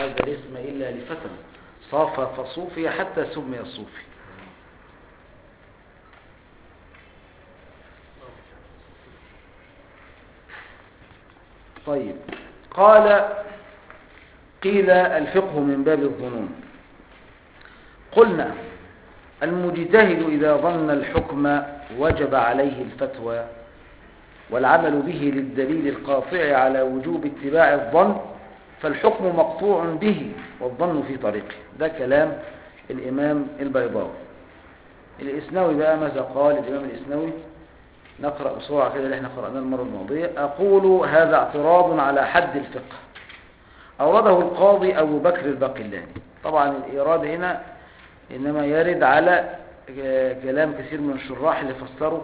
هذا الاسم إلا لفتى صاف فصوفي حتى سمي الصوفي طيب قال قيل الفقه من باب الظنون قلنا المجتهد إذا ظن الحكم وجب عليه الفتوى والعمل به للدليل القاطع على وجوب اتباع الظن فالحكم مقطوع به والظن في طريقه ده كلام الإمام البيضاوي الإسنوي بقى ماذا قال الإمام الإسنوي نقرأ بسرعة كده اللي احنا قرأناه المرة الماضية أقول هذا اعتراض على حد الفقه أورده القاضي أبو بكر الباقلاني طبعا الإيراد هنا إنما يرد على كلام كثير من الشراح اللي فسروا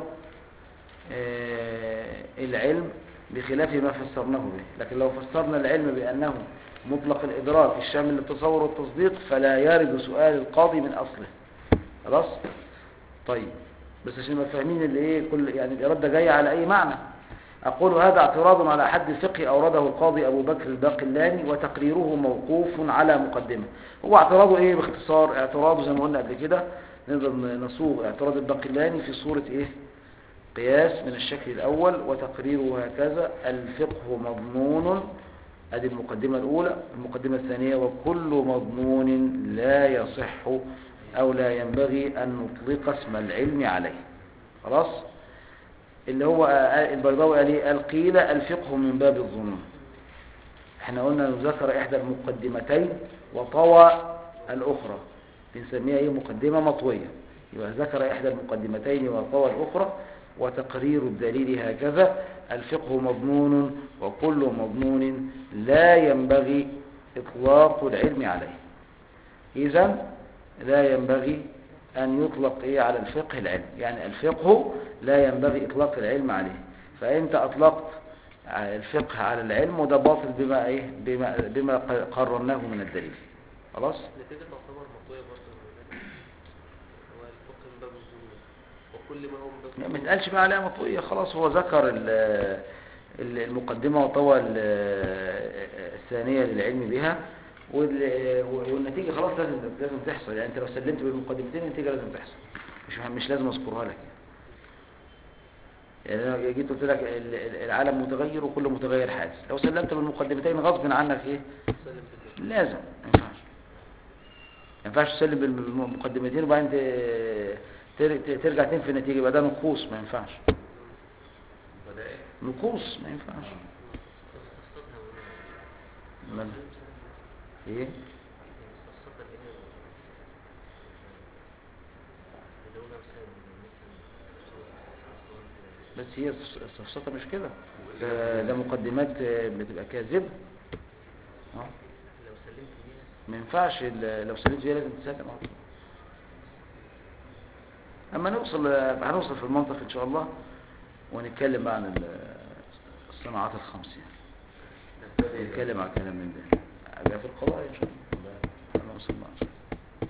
العلم بخلاف ما فسرناه به لكن لو فسرنا العلم بأنه مطلق الإدراك الشامل للتصور والتصديق فلا يرد سؤال القاضي من أصله خلاص طيب بس عشان ما فاهمين اللي ايه كل يعني الإرادة جاية على أي معنى أقول هذا اعتراض على حد الفقه أورده القاضي أبو بكر الباقلاني وتقريره موقوف على مقدمة هو اعتراضه إيه باختصار اعتراضه زي ما قلنا قبل كده نقدر نصوغ اعتراض الباقلاني في صورة إيه قياس من الشكل الأول وتقريره هكذا الفقه مضمون هذه المقدمة الأولى المقدمة الثانية وكل مضمون لا يصح أو لا ينبغي أن نطلق اسم العلم عليه خلاص اللي هو البيضاوي قال ايه قال قيل الفقه من باب الظنون احنا قلنا ذكر احدى المقدمتين وطوى الاخرى بنسميها ايه مقدمه مطويه يبقى ذكر احدى المقدمتين وطوى الاخرى وتقرير الدليل هكذا الفقه مضمون وكل مضمون لا ينبغي اطلاق العلم عليه اذا لا ينبغي أن يطلق إيه على الفقه العلم يعني الفقه لا ينبغي إطلاق العلم عليه فأنت أطلقت الفقه على العلم وده باطل بما, إيه بما, بما قررناه من الدليل خلاص نتيجة تعتبر مطوية برضه هو الفقه من باب الظنون وكل ما هو من باب يعني ما تقالش بقى عليها مطوية خلاص هو ذكر ال- ال- المقدمة وطوى ال- الثانية للعلم بها وال- والنتيجة خلاص لازم لازم تحصل يعني انت لو سلمت بالمقدمتين النتيجة لازم تحصل مش مش لازم اذكرها لك يعني انا جيت قلت لك ال- ال- العالم متغير وكل متغير حادث لو سلمت بالمقدمتين غصب عنك ايه سلم بالله لازم ما ينفعش ما ينفعش تسلم بالمقدمتين وبعدين ت- تر- ترجع تنفي النتيجة يبقى ده نقوص ما ينفعش بدائع نقوص ما ينفعش استفسرها مال ايه استفسرها لأن بدون مثال مثلا بس هي السفسطة مش كده ده, ده مقدمات آه، بتبقى كاذبة اه لو سلمت بيها ما ينفعش ال- لو سلمت فيها لازم تسلم اه اما نوصل هنوصل في المنطق ان شاء الله ونتكلم بقى عن ال- الصناعات الخمس يعني نتكلم عن كلام من ده هيبقى في القضاء ان شاء الله انا وصلنا إن شاء الله.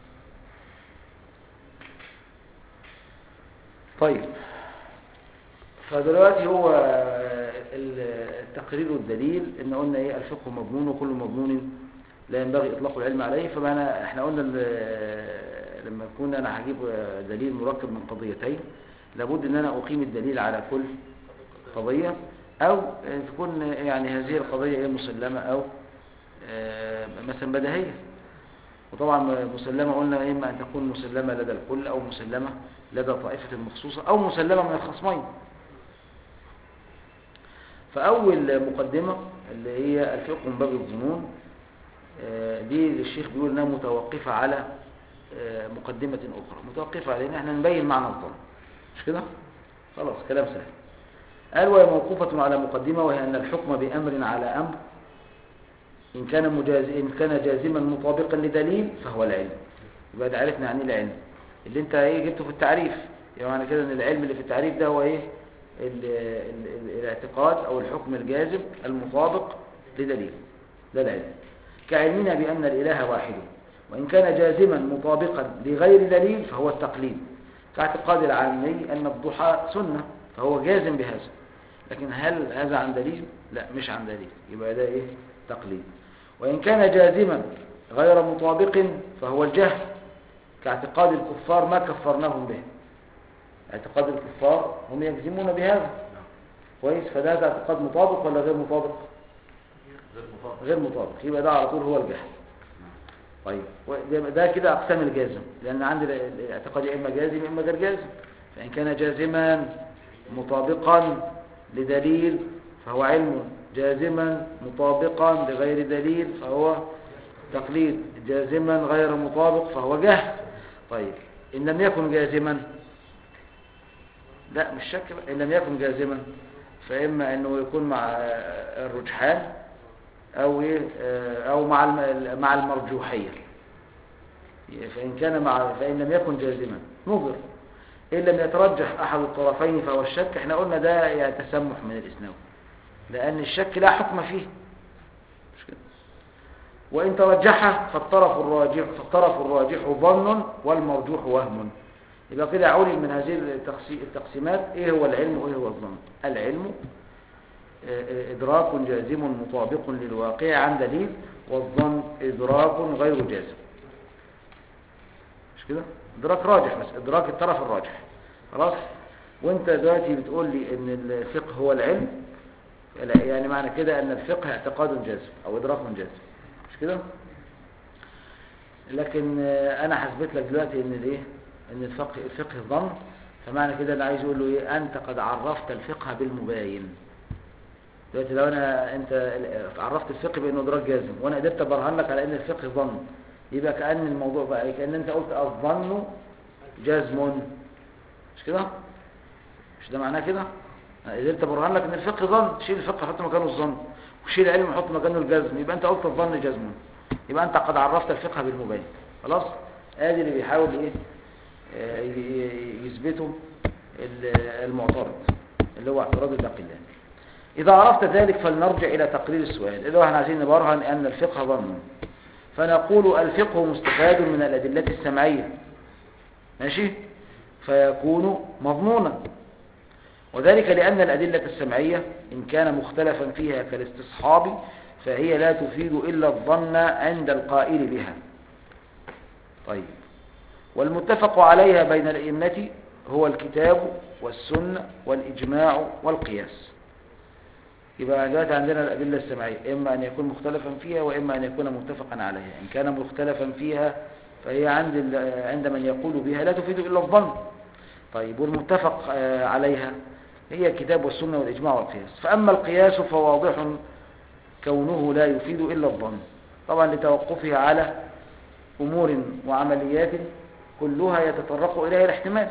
طيب فدلوقتي هو ال- التقرير والدليل ان قلنا ايه الفقه مضمون وكل مضمون لا ينبغي اطلاق العلم عليه فمعنى احنا قلنا ال- لما يكون انا هجيب دليل مركب من قضيتين لابد ان انا اقيم الدليل على كل قضية او تكون يعني هذه القضية ايه مسلمة او آه، مثلا بديهية وطبعا مسلمة قلنا إما أن تكون مسلمة لدى الكل أو مسلمة لدى طائفة مخصوصة أو مسلمة من الخصمين فأول مقدمة اللي هي الفقه من باب الظنون آه، دي الشيخ بيقول انها متوقفة على آه، مقدمة أخرى متوقفة على إن احنا نبين معنى الظن مش كده؟ خلاص كلام سهل قال وهي موقوفة على مقدمة وهي أن الحكم بأمر على أمر إن كان مجاز إن كان جازما مطابقا لدليل فهو العلم يبقى ده عرفنا يعني إيه العلم اللي انت ايه جبته في التعريف يبقى معنى كده ان العلم اللي في التعريف ده هو ايه ال ال ال الاعتقاد او الحكم الجازم المطابق لدليل ده العلم كعلمنا بأن الإله واحد وإن كان جازما مطابقا لغير دليل فهو التقليد كاعتقاد العامي أن الضحى سنة فهو جازم بهذا لكن هل هذا عن دليل؟ لا مش عن دليل يبقى ده ايه تقليد وإن كان جازما غير مطابق فهو الجهل كاعتقاد الكفار ما كفرناهم به اعتقاد الكفار هم يجزمون بهذا كويس فده هذا اعتقاد مطابق ولا غير مطابق غير مطابق غير مطابق يبقى ده على طول هو الجهل طيب وده- ده كده اقسام الجازم لان عندي ال- الاعتقاد يا اما جازم يا اما غير جازم فان كان جازما مطابقا لدليل فهو علم جازما مطابقا لغير دليل فهو تقليد جازما غير مطابق فهو جهل طيب ان لم يكن جازما لا مش شك بقى. ان لم يكن جازما فاما انه يكون مع آه، الرجحان او ايه آه، او مع الم- مع المرجوحيه فان كان مع فان لم يكن جازما نظر ان لم يترجح احد الطرفين فهو الشك احنا قلنا ده يعني تسمح من الاسناوي لان الشك لا حكم فيه مش كده وان ترجح فالطرف الراجح فالطرف الراجح ظن والمرجوح وهم يبقى كده علم من هذه التقسي- التقسيمات ايه هو العلم وايه هو الظن العلم آه، آه، إدراك جازم مطابق للواقع عن دليل والظن إدراك غير جازم مش كده؟ إدراك راجح بس إدراك الطرف الراجح خلاص؟ وانت دلوقتي بتقول لي ان الفقه هو العلم لا، يعني معنى كده ان الفقه اعتقاد جازم او ادراك جازم مش كده لكن آه، انا حسبت لك دلوقتي ان الايه ان الفقه الفقه ظن فمعنى كده انا عايز اقول له ايه انت قد عرفت الفقه بالمباين دلوقتي لو انا انت عرفت الفقه بانه ادراك جازم وانا قدرت ابرهن لك على ان الفقه ظن يبقى كان الموضوع بقى إيه؟ كان انت قلت الظن جزم مش كده مش ده معناه كده أنا قدرت ابرهن لك ان الفقه ظن شيل الفقه حط مكانه الظن وشيل العلم حط مكانه الجزم يبقى انت قلت الظن جزم يبقى انت قد عرفت الفقه بالمبين خلاص ادي اللي بيحاول ايه آه، ي- ي- يثبته ال- المعترض اللي هو اعتراض الباقلاني إذا عرفت ذلك فلنرجع إلى تقرير السؤال إذا احنا عايزين نبرهن أن الفقه ظن فنقول الفقه مستفاد من الأدلة السمعية ماشي فيكون مضمونا وذلك لأن الأدلة السمعية إن كان مختلفا فيها كالاستصحاب فهي لا تفيد إلا الظن عند القائل بها طيب والمتفق عليها بين الأئمة هو الكتاب والسنة والإجماع والقياس يبقى دلوقتي عندنا الأدلة السمعية إما أن يكون مختلفا فيها وإما أن يكون متفقا عليها إن كان مختلفا فيها فهي عند ال- عند من يقول بها لا تفيد إلا الظن طيب والمتفق آه، عليها هي الكتاب والسنة والإجماع والقياس فأما القياس فواضح كونه لا يفيد إلا الظن طبعا لتوقفها على أمور وعمليات كلها يتطرق إليها الاحتمال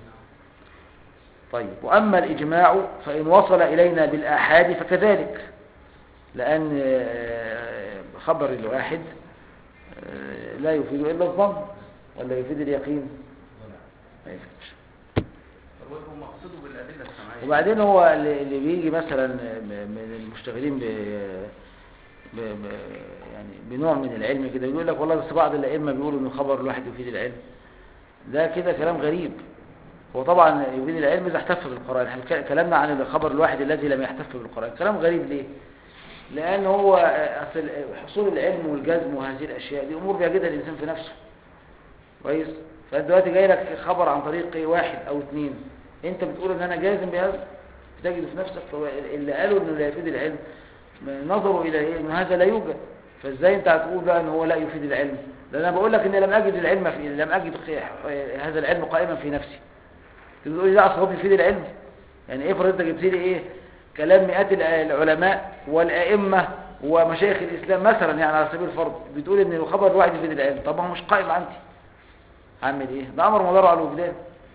طيب وأما الإجماع فإن وصل إلينا بالآحاد فكذلك لأن آه، خبر الواحد آه، لا يفيد إلا الظن ولا يفيد اليقين ما يفيدش هو مقصوده بالأدلة السمعية وبعدين هو اللي اللي بيجي مثلا من المشتغلين ب ب ب يعني بنوع من العلم كده يقول لك والله بس بعض الائمه بيقولوا ان خبر الواحد يفيد العلم ده كده كلام غريب هو طبعا يفيد العلم اذا احتف بالقران احنا ك- كلامنا عن الخبر الواحد الذي لم يحتف بالقران كلام غريب ليه لان هو اصل حصول العلم والجزم وهذه الاشياء دي امور بيجدها الانسان في نفسه كويس فانت دلوقتي جاي لك خبر عن طريق واحد او اثنين انت بتقول ان انا جازم بهذا تجد في نفسك فهو اللي قالوا انه لا يفيد العلم نظروا الى ايه ان هذا لا يوجد فازاي انت هتقول بقى ان هو لا يفيد العلم ده انا بقول لك ان لم اجد العلم في لم اجد قي- هذا العلم قائما في نفسي تقول لي لا اصل هو بيفيد العلم يعني افرض انت جبت لي ايه كلام مئات الع- العلماء والائمه ومشايخ الاسلام مثلا يعني على سبيل الفرض بتقول ان الخبر الواحد يفيد العلم طب ما هو مش قائم عندي اعمل ايه ده امر مدار على الوجدان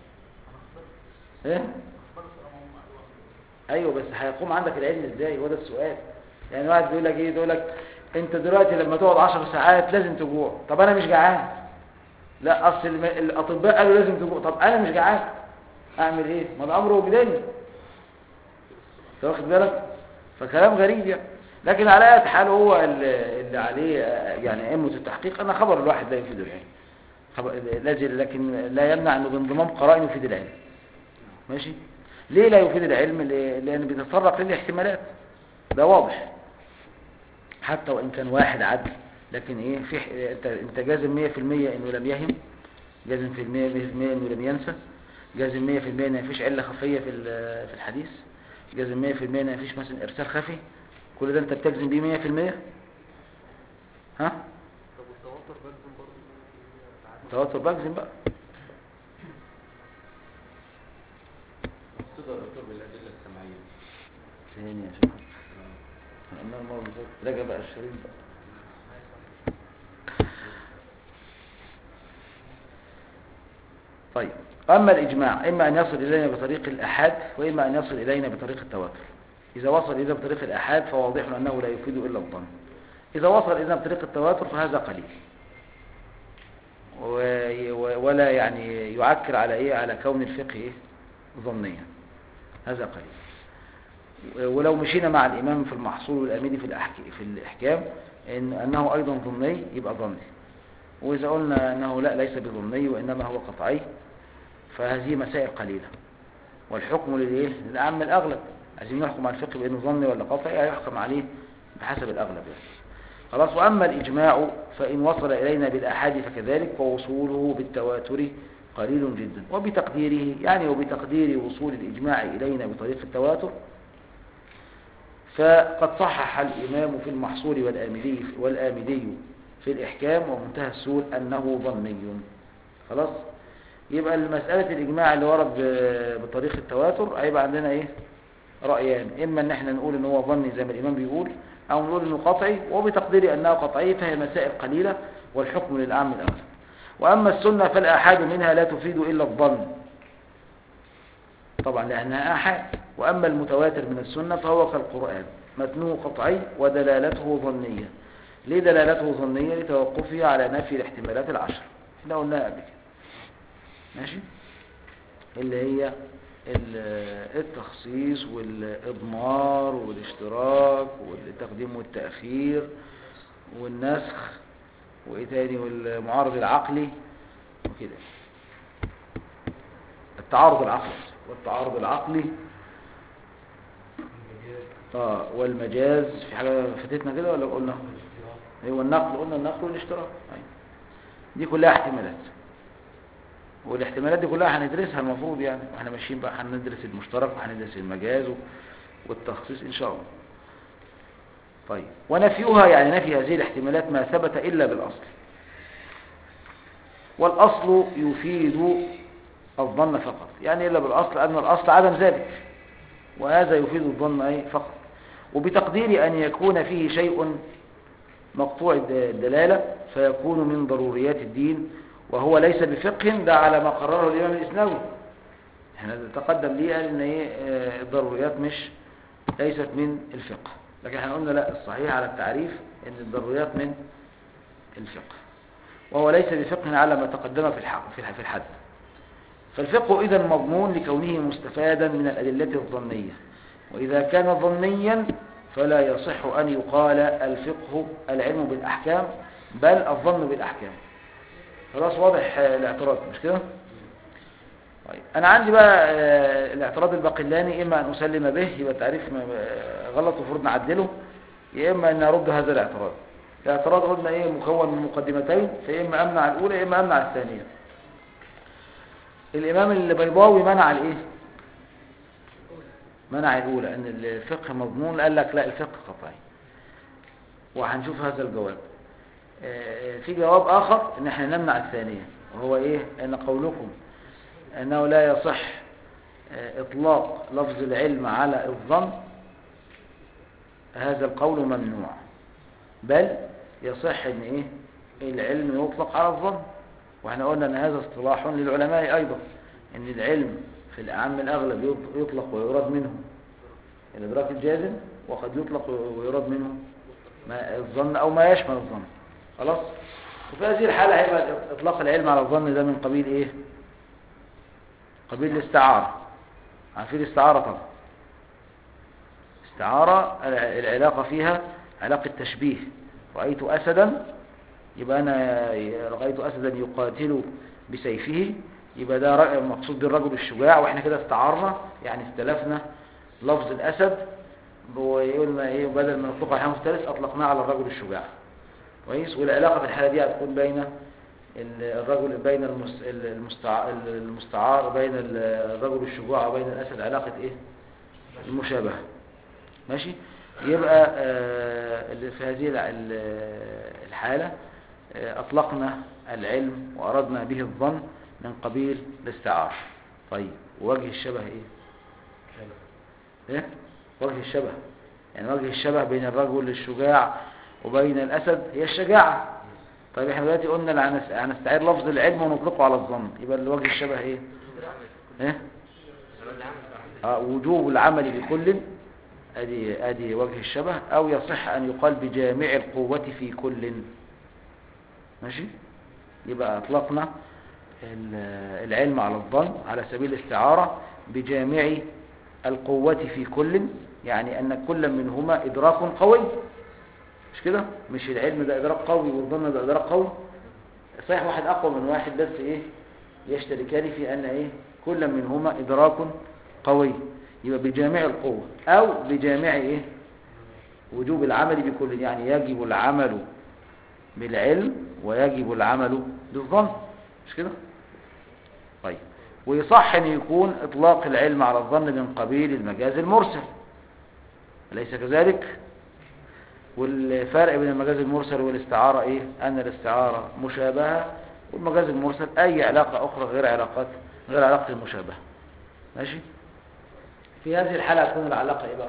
ايه ايوه بس هيقوم عندك العلم ازاي هو ده السؤال يعني واحد بيقول لك ايه يقول لك انت دلوقتي لما تقعد 10 ساعات لازم تجوع طب انا مش جعان لا اصل الم- الاطباء قالوا لازم تجوع طب انا مش جعان اعمل ايه ما ده امر وجداني انت واخد بالك فكلام غريب يعني لكن على اي حال هو اللي اللي عليه آه، يعني ائمه التحقيق ان خبر الواحد لا يفيد العلم خبر لازم لكن لا يمنع انه بانضمام قرائن يفيد العلم ماشي ليه لا يفيد العلم ل- لان بيتطرق للاحتمالات ده واضح حتى وإن كان واحد عدل لكن إيه في ح- أنت أنت جازم 100% إنه لم يهم جازم في المية في المية إنه لم ينسى جازم 100% إن مفيش علة خفية في ال- في الحديث جازم 100% إن مفيش مثلا إرسال خفي كل ده أنت بتجزم بيه 100% ها طب والتواتر بلزم برضه تواتر بجزم بقى مقصودها الرجوع بالأدلة السمعية ثاني يا شيخ أنا المرة اللي فاتت راجع بقى الشريط بقى طيب أما الإجماع إما أن يصل إلينا بطريق الأحاد وإما أن يصل إلينا بطريق التواتر إذا وصل إلينا بطريق الأحاد فواضح أنه لا يفيد إلا الظن إذا وصل إلينا بطريق التواتر فهذا قليل و- و- ولا يعني يعكر على إيه على كون الفقه إيه؟ ظنيا هذا قليل ولو مشينا مع الإمام في المحصول والأميدي في, الأحك... في الإحكام إن أنه أيضا ظني يبقى ظني وإذا قلنا أنه لا ليس بظني وإنما هو قطعي فهذه مسائل قليلة والحكم للإيه؟ للأعم الأغلب عايزين نحكم على الفقه بأنه ظني ولا قطعي هيحكم عليه بحسب الأغلب يعني. خلاص وأما الإجماع فإن وصل إلينا بالأحاد فكذلك فوصوله بالتواتر قليل جدا وبتقديره يعني وبتقدير وصول الإجماع إلينا بطريق التواتر فقد صحح الإمام في المحصول والآمدي والآمدي في الإحكام ومنتهى السور أنه ظني خلاص يبقى المسألة الإجماع اللي ورد ب- بطريق التواتر هيبقى عندنا إيه رأيان إما إن إحنا نقول إن هو ظني زي ما الإمام بيقول أو نقول إنه قطعي وبتقدير أنه قطعي فهي مسائل قليلة والحكم للأعم الأغلب وأما السنة فالآحاد منها لا تفيد إلا الظن طبعا لأنها آحاد وأما المتواتر من السنة فهو كالقرآن متنوه قطعي ودلالته ظنية ليه دلالته ظنية لتوقفه على نفي الاحتمالات العشر احنا قلناها قبل كده ماشي اللي هي ال- التخصيص والإضمار والاشتراك والتقديم والتأخير والنسخ وإيه تاني والمعارض العقلي وكده التعارض العقلي والتعارض العقلي اه والمجاز في حاجة فاتتنا كده ولا قلنا ايوه النقل قلنا النقل والاشتراك أيوة. دي كلها احتمالات والاحتمالات دي كلها هندرسها المفروض يعني واحنا ماشيين بقى هندرس المشترك وهندرس المجاز والتخصيص ان شاء الله طيب ونفيها يعني نفي هذه الاحتمالات ما ثبت الا بالاصل والاصل يفيد الظن فقط يعني الا بالاصل ان الاصل عدم ذلك وهذا يفيد الظن أي فقط وبتقدير أن يكون فيه شيء مقطوع الد- الدلالة فيكون من ضروريات الدين وهو ليس بفقه ده على ما قرره الإمام الإسلامي احنا تقدم لي قال ان ايه آه، الضروريات مش ليست من الفقه لكن احنا قلنا لا الصحيح على التعريف ان الضروريات من الفقه وهو ليس بفقه على ما تقدم في الحق في الح- في الحد فالفقه إذا مضمون لكونه مستفادا من الأدلة الظنية وإذا كان ظنيا فلا يصح أن يقال الفقه العلم بالأحكام بل الظن بالأحكام خلاص واضح آه، الاعتراض مش كده طيب أنا عندي بقى آه، الاعتراض الباقلاني إما أن أسلم به يبقى تعريف م- آه، غلط وفرض نعدله يا إما أن أرد هذا الاعتراض الاعتراض قلنا إيه مكون من مقدمتين فإما أمنع الأولى إما أمنع الثانية الإمام البيضاوي منع الإيه منع الأولى أن الفقه مضمون قال لك لا الفقه قطعي وهنشوف هذا الجواب آه، في جواب آخر أن احنا نمنع الثانية وهو إيه أن قولكم أنه لا يصح آه، إطلاق لفظ العلم على الظن هذا القول ممنوع بل يصح أن إيه العلم يطلق على الظن واحنا قلنا ان هذا اصطلاح للعلماء ايضا ان العلم في الاعم الاغلب يط- يطلق ويراد منه الادراك الجازم وقد يطلق ويراد منه ما الظن او ما يشمل الظن خلاص وفي هذه الحالة هيبقى اطلاق العلم على الظن ده من قبيل ايه قبيل الاستعارة عارفين الاستعارة طبعا استعارة الع- العلاقة فيها علاقة تشبيه رأيت أسدا يبقى أنا رأيت أسدا يقاتل بسيفه يبقى ده رأي- مقصود بالرجل الشجاع وإحنا كده استعارنا يعني استلفنا لفظ الأسد ويقولنا ايه بدل ما نطلقه على المفترس اطلقناه على الرجل الشجاع كويس والعلاقه في الحاله دي هتكون بين ال- الرجل بين المس- ال- المستع- المستعار بين ال- الرجل الشجاع وبين الاسد علاقه ايه المشابهه ماشي يبقى آه، اللي في هذه الع- ال- الحاله آه، اطلقنا العلم واردنا به الظن من قبيل الاستعار طيب ووجه الشبه ايه ايه وجه الشبه يعني وجه الشبه بين الرجل الشجاع وبين الاسد هي الشجاعه طيب احنا دلوقتي قلنا اللي هنس- هنستعير لفظ العلم ونطلقه على الظن يبقى اللي وجه الشبه ايه ايه آه وجوب العمل بكل ادي ادي وجه الشبه او يصح ان يقال بجامع القوه في كل ماشي يبقى اطلقنا ال- العلم على الظن على سبيل الاستعاره بجامع القوة في كل يعني أن كل منهما إدراك قوي مش كده مش العلم ده إدراك قوي والظن ده إدراك قوي صحيح واحد أقوى من واحد بس إيه يشتركان في أن إيه كل منهما إدراك قوي يبقى بجامع القوة أو بجامع إيه وجوب العمل بكل يعني يجب العمل بالعلم ويجب العمل بالظن مش كده طيب ويصح ان يكون اطلاق العلم على الظن من قبيل المجاز المرسل أليس كذلك والفرق بين المجاز المرسل والاستعارة ايه ان الاستعارة مشابهة والمجاز المرسل اي علاقة اخرى غير علاقات غير علاقة المشابهة ماشي في هذه الحالة تكون العلاقة ايه بقى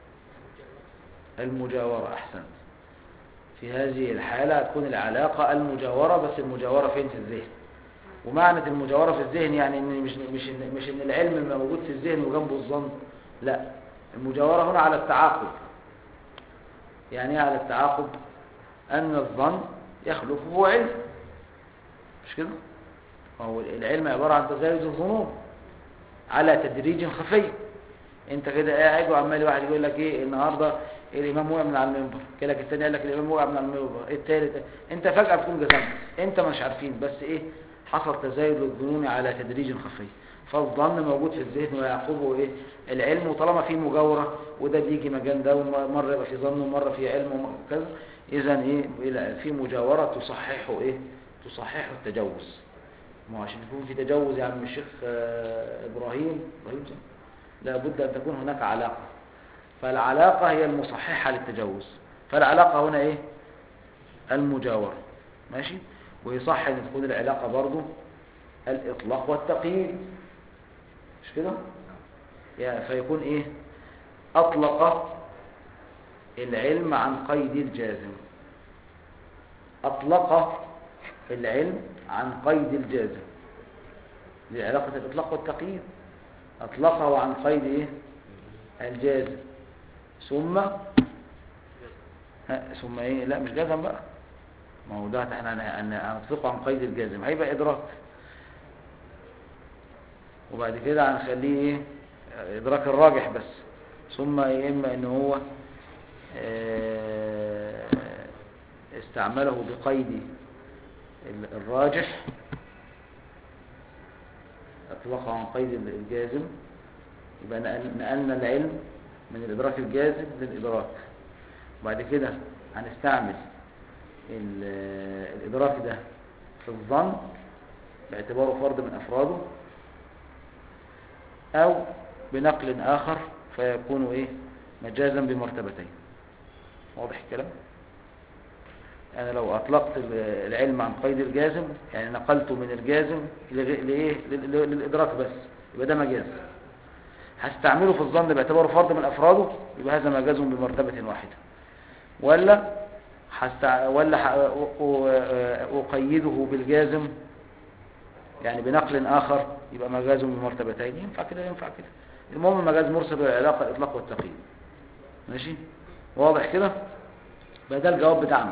المجاورة احسنت في هذه الحالة تكون العلاقة المجاورة بس المجاورة فين في الذهن ومعنى المجاورة في الذهن يعني ان مش مش إن مش ان العلم موجود في الذهن وجنبه الظن لا المجاورة هنا على التعاقب يعني ايه على التعاقب ان الظن يخلفه علم مش كده هو العلم عبارة عن تزايد الظنون على تدريج خفي انت كده قاعد وعمال واحد يقول لك ايه النهارده الامام وقع من على المنبر كده لك الثاني قال لك الامام وقع من على المنبر الثالث انت فجأة بتكون جزمت انت مش عارفين بس ايه حصل تزايد الظنون على تدريج خفي فالظن موجود في الذهن ويعقبه ايه العلم وطالما في مجاورة وده بيجي مجال ده ومرة يبقى في ظن ومرة في علم وكذا اذا ايه إلى- في مجاورة تصححه ايه تصححه التجوز ما هو عشان يكون في تجوز يا عم الشيخ آه، ابراهيم ابراهيم صح؟ لابد ان تكون هناك علاقة فالعلاقة هي المصححة للتجوز فالعلاقة هنا ايه المجاورة ماشي ويصح ان تكون العلاقة برضو الاطلاق والتقييد مش كده يعني فيكون ايه اطلق العلم عن قيد الجازم اطلق العلم عن قيد الجازم دي علاقة الاطلاق والتقييد اطلقه عن قيد ايه الجازم ثم ها ثم ايه لا مش جازم بقى ما هو ده احنا هن- هن- هنطلقه عن قيد الجازم هيبقى ادراك وبعد كده هنخليه ايه ادراك الراجح بس ثم يا اما ان هو آه، استعمله بقيد ال- الراجح اطلقه عن قيد ال- الجازم يبقى نقل- نقلنا العلم من الادراك الجازم للادراك وبعد كده هنستعمل ال- الإدراك ده في الظن باعتباره فرد من أفراده أو بنقل آخر فيكون إيه مجازا بمرتبتين واضح الكلام أنا لو أطلقت ال- العلم عن قيد الجازم يعني نقلته من الجازم لغ- لإيه لل- لل- للإدراك بس يبقى ده مجاز هستعمله في الظن باعتباره فرد من أفراده يبقى هذا مجاز بمرتبة واحدة ولا حستع... ولا ح... أ- أ- أقيده بالجازم يعني بنقل آخر يبقى مجاز بمرتبتين ينفع كده ينفع كده المهم مجاز مرسل بالعلاقة الإطلاق والتقييد ماشي واضح كده بقى ده الجواب بتاعنا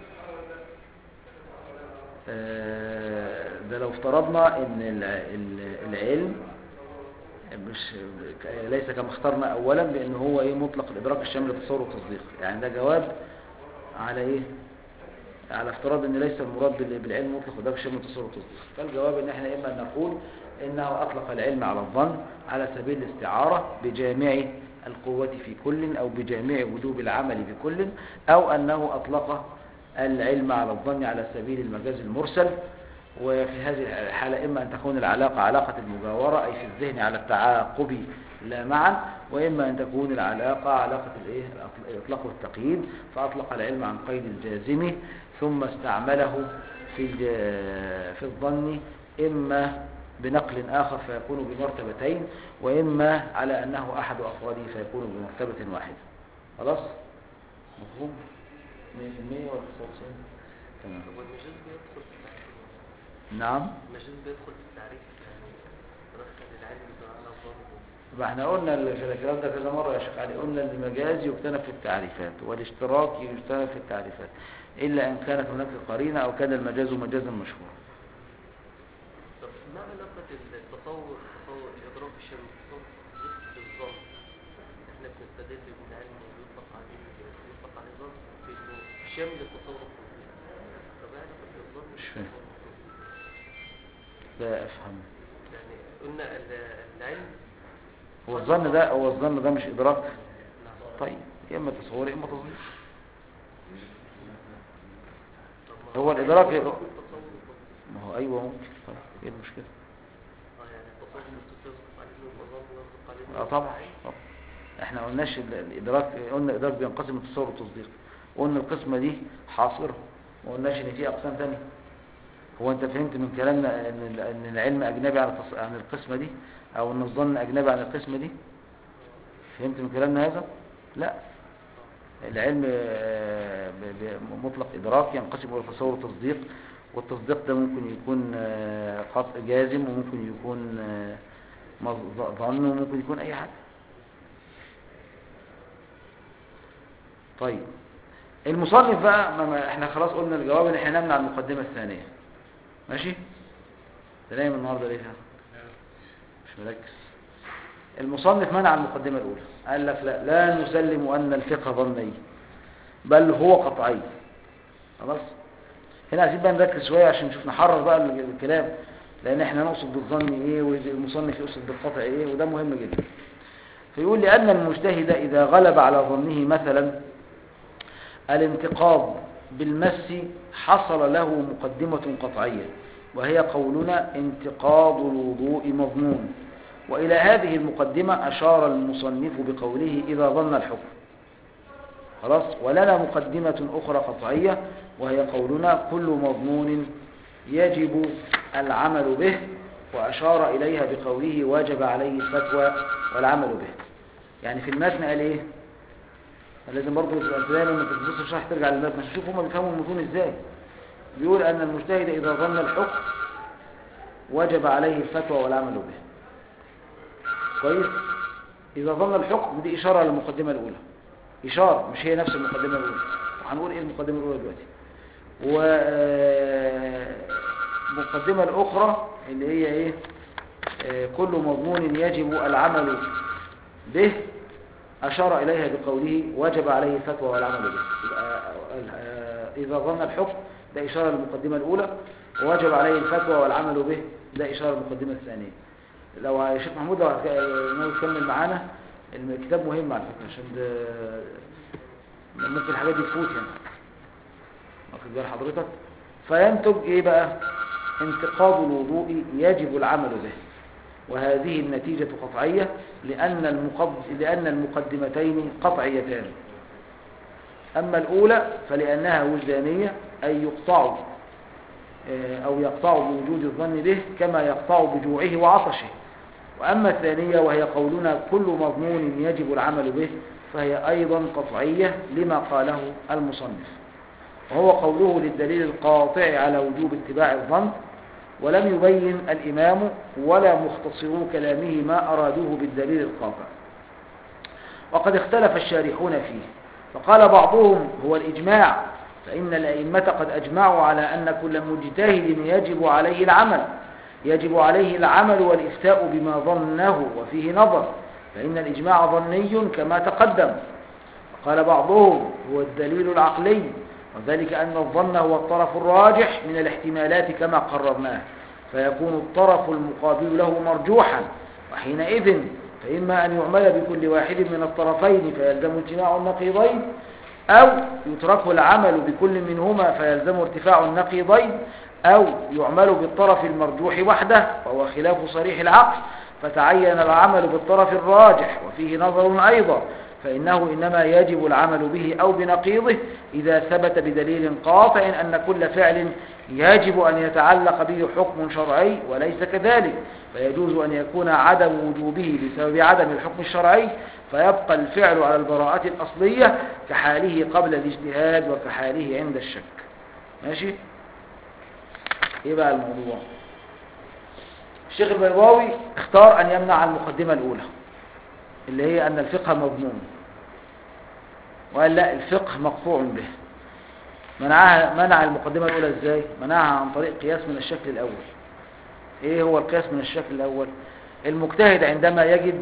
آه، ده لو افترضنا ان الع- ال- العلم مش ليس كما اخترنا اولا بان هو ايه مطلق الادراك الشامل للتصور والتصديق يعني ده جواب على ايه على افتراض ان ليس المراد بال- بالعلم مطلق الادراك الشامل للتصور والتصديق فالجواب ان احنا اما أن نقول انه اطلق العلم على الظن على سبيل الاستعارة بجامع القوة في كل أو بجميع وجوب العمل بكل أو أنه أطلق العلم على الظن على سبيل المجاز المرسل وفي هذه الحالة إما أن تكون العلاقة علاقة المجاورة أي في الذهن على التعاقب لا معا وإما أن تكون العلاقة علاقة الإيه؟ الإطلاق والتقييد فأطلق العلم عن قيد الجازم ثم استعمله في الج- في الظن إما بنقل آخر فيكون بمرتبتين وإما على أنه أحد أفراده فيكون بمرتبة واحدة خلاص؟ مفهوم؟ 100% ولا 99 تمام هو المجاز بيدخل في التعريف نعم المجاز بيدخل في التعريف يعني تدخل العلم على ضربه ما احنا قلنا ال- في الكلام ده كذا مرة يا شيخ علي قلنا ان المجاز يجتنب في التعريفات والاشتراك يجتنب في التعريفات إلا إن كانت هناك قرينة أو كان المجاز مجازا مشهورا طب ما علاقة التصور تصور إدراك الشيء بالتصور بالظن احنا بنستدل بالعلم ويطلق عليه يطلق عليه ظن في انه شامل التصور التطبيقي طب ايه علاقة الظن مش فاهم. بالتصور التطبيقي؟ لا أفهم يعني قلنا ال- العلم هو الظن ده هو الظن ده مش إدراك نعم طيب يا إما تصور يا إما تصديق طب ما هو الإدراك التصور والتطبيق ما هو أيوه ممكن طيب إيه المشكلة اه يعني التصور ممكن تصدق عليه انه يبقى ظن ويصدق عليه إنه اه يبقى طبعا عين. طبعا احنا قلناش ال- الادراك قلنا الادراك بينقسم التصور والتصديق قلنا القسمه دي حاصره ما قلناش ان في اقسام تانية هو انت فهمت من كلامنا ان ال- ان العلم اجنبي عن التص- عن القسمه دي او ان الظن اجنبي عن القسمه دي فهمت من كلامنا هذا لا العلم آه، ب- ب- مطلق ادراك ينقسم الى تصور وتصديق والتصديق ده ممكن يكون آه، قطع جازم وممكن يكون آه، مظ- ظن وممكن يكون اي حاجه طيب المصنف بقى ما ما احنا خلاص قلنا الجواب ان احنا نمنع المقدمة الثانية ماشي انت نايم النهارده ليه فيها مش مركز المصنف منع المقدمة الأولى قال لك لا لا نسلم أن الفقه ظني بل هو قطعي خلاص هنا عايزين بقى نركز شوية عشان نشوف نحرر بقى ال- الكلام لأن احنا نقصد بالظن ايه والمصنف يقصد بالقطع ايه وده مهم جدا فيقول لأن المجتهد إذا غلب على ظنه مثلا الانتقاض بالمس حصل له مقدمة قطعية وهي قولنا انتقاض الوضوء مظنون وإلى هذه المقدمة أشار المصنف بقوله إذا ظن الحكم خلاص ولنا مقدمة أخرى قطعية وهي قولنا كل مظنون يجب العمل به وأشار إليها بقوله واجب عليه الفتوى والعمل به يعني في المتن قال إيه لازم برضه تبقى انت دايما لما تدرس الشرح ترجع للمتن عشان تشوف هما بيفهموا المتون ازاي بيقول ان المجتهد اذا ظن الحكم وجب عليه الفتوى والعمل به كويس اذا ظن الحكم دي اشاره للمقدمه الاولى اشاره مش هي نفس المقدمه الاولى وهنقول ايه المقدمه الاولى دلوقتي والمقدمه الاخرى اللي هي ايه آه، كل مضمون يجب العمل به أشار إليها بقوله وجب عليه الفتوى والعمل به يبقى، آه، إذا ظن الحكم ده إشارة للمقدمة الأولى ووجب عليه الفتوى والعمل به ده إشارة للمقدمة الثانية لو يا شيخ محمود لو هتك- ناوي تكمل معانا الكتاب مهم على فكرة عشان ده ممكن الحاجات دي تفوت يعني واخد بال حضرتك فينتج ايه بقى انتقاض الوضوء يجب العمل به وهذه النتيجة قطعية لأن, المقد... لأن المقدمتين قطعيتان أما الأولى فلأنها وجدانية أي يقطع آه، أو يقطع بوجود الظن به كما يقطع بجوعه وعطشه وأما الثانية وهي قولنا كل مضمون يجب العمل به فهي أيضا قطعية لما قاله المصنف وهو قوله للدليل القاطع على وجوب اتباع الظن ولم يبين الإمام ولا مختصرو كلامه ما أرادوه بالدليل القاطع وقد اختلف الشارحون فيه فقال بعضهم هو الإجماع فإن الأئمة قد أجمعوا على أن كل مجتهد يجب عليه العمل يجب عليه العمل والإفتاء بما ظنه وفيه نظر فإن الإجماع ظني كما تقدم قال بعضهم هو الدليل العقلي وذلك أن الظن هو الطرف الراجح من الاحتمالات كما قررناه فيكون الطرف المقابل له مرجوحا وحينئذ فإما أن يعمل بكل واحد من الطرفين فيلزم اجتماع النقيضين أو يترك العمل بكل منهما فيلزم ارتفاع النقيضين أو يعمل بالطرف المرجوح وحده وهو خلاف صريح العقل فتعين العمل بالطرف الراجح وفيه نظر أيضا فإنه إنما يجب العمل به أو بنقيضه إذا ثبت بدليل قاطع أن كل فعل يجب أن يتعلق به حكم شرعي وليس كذلك فيجوز أن يكون عدم وجوبه بسبب عدم الحكم الشرعي فيبقى الفعل على البراءة الأصلية كحاله قبل الاجتهاد وكحاله عند الشك ماشي ايه بقى الموضوع الشيخ البيضاوي اختار ان يمنع المقدمة الاولى اللي هي ان الفقه مضمون وقال لا الفقه مقطوع به منعها منع المقدمة الاولى ازاي منعها عن طريق قياس من الشكل الاول ايه هو القياس من الشكل الاول المجتهد عندما يجد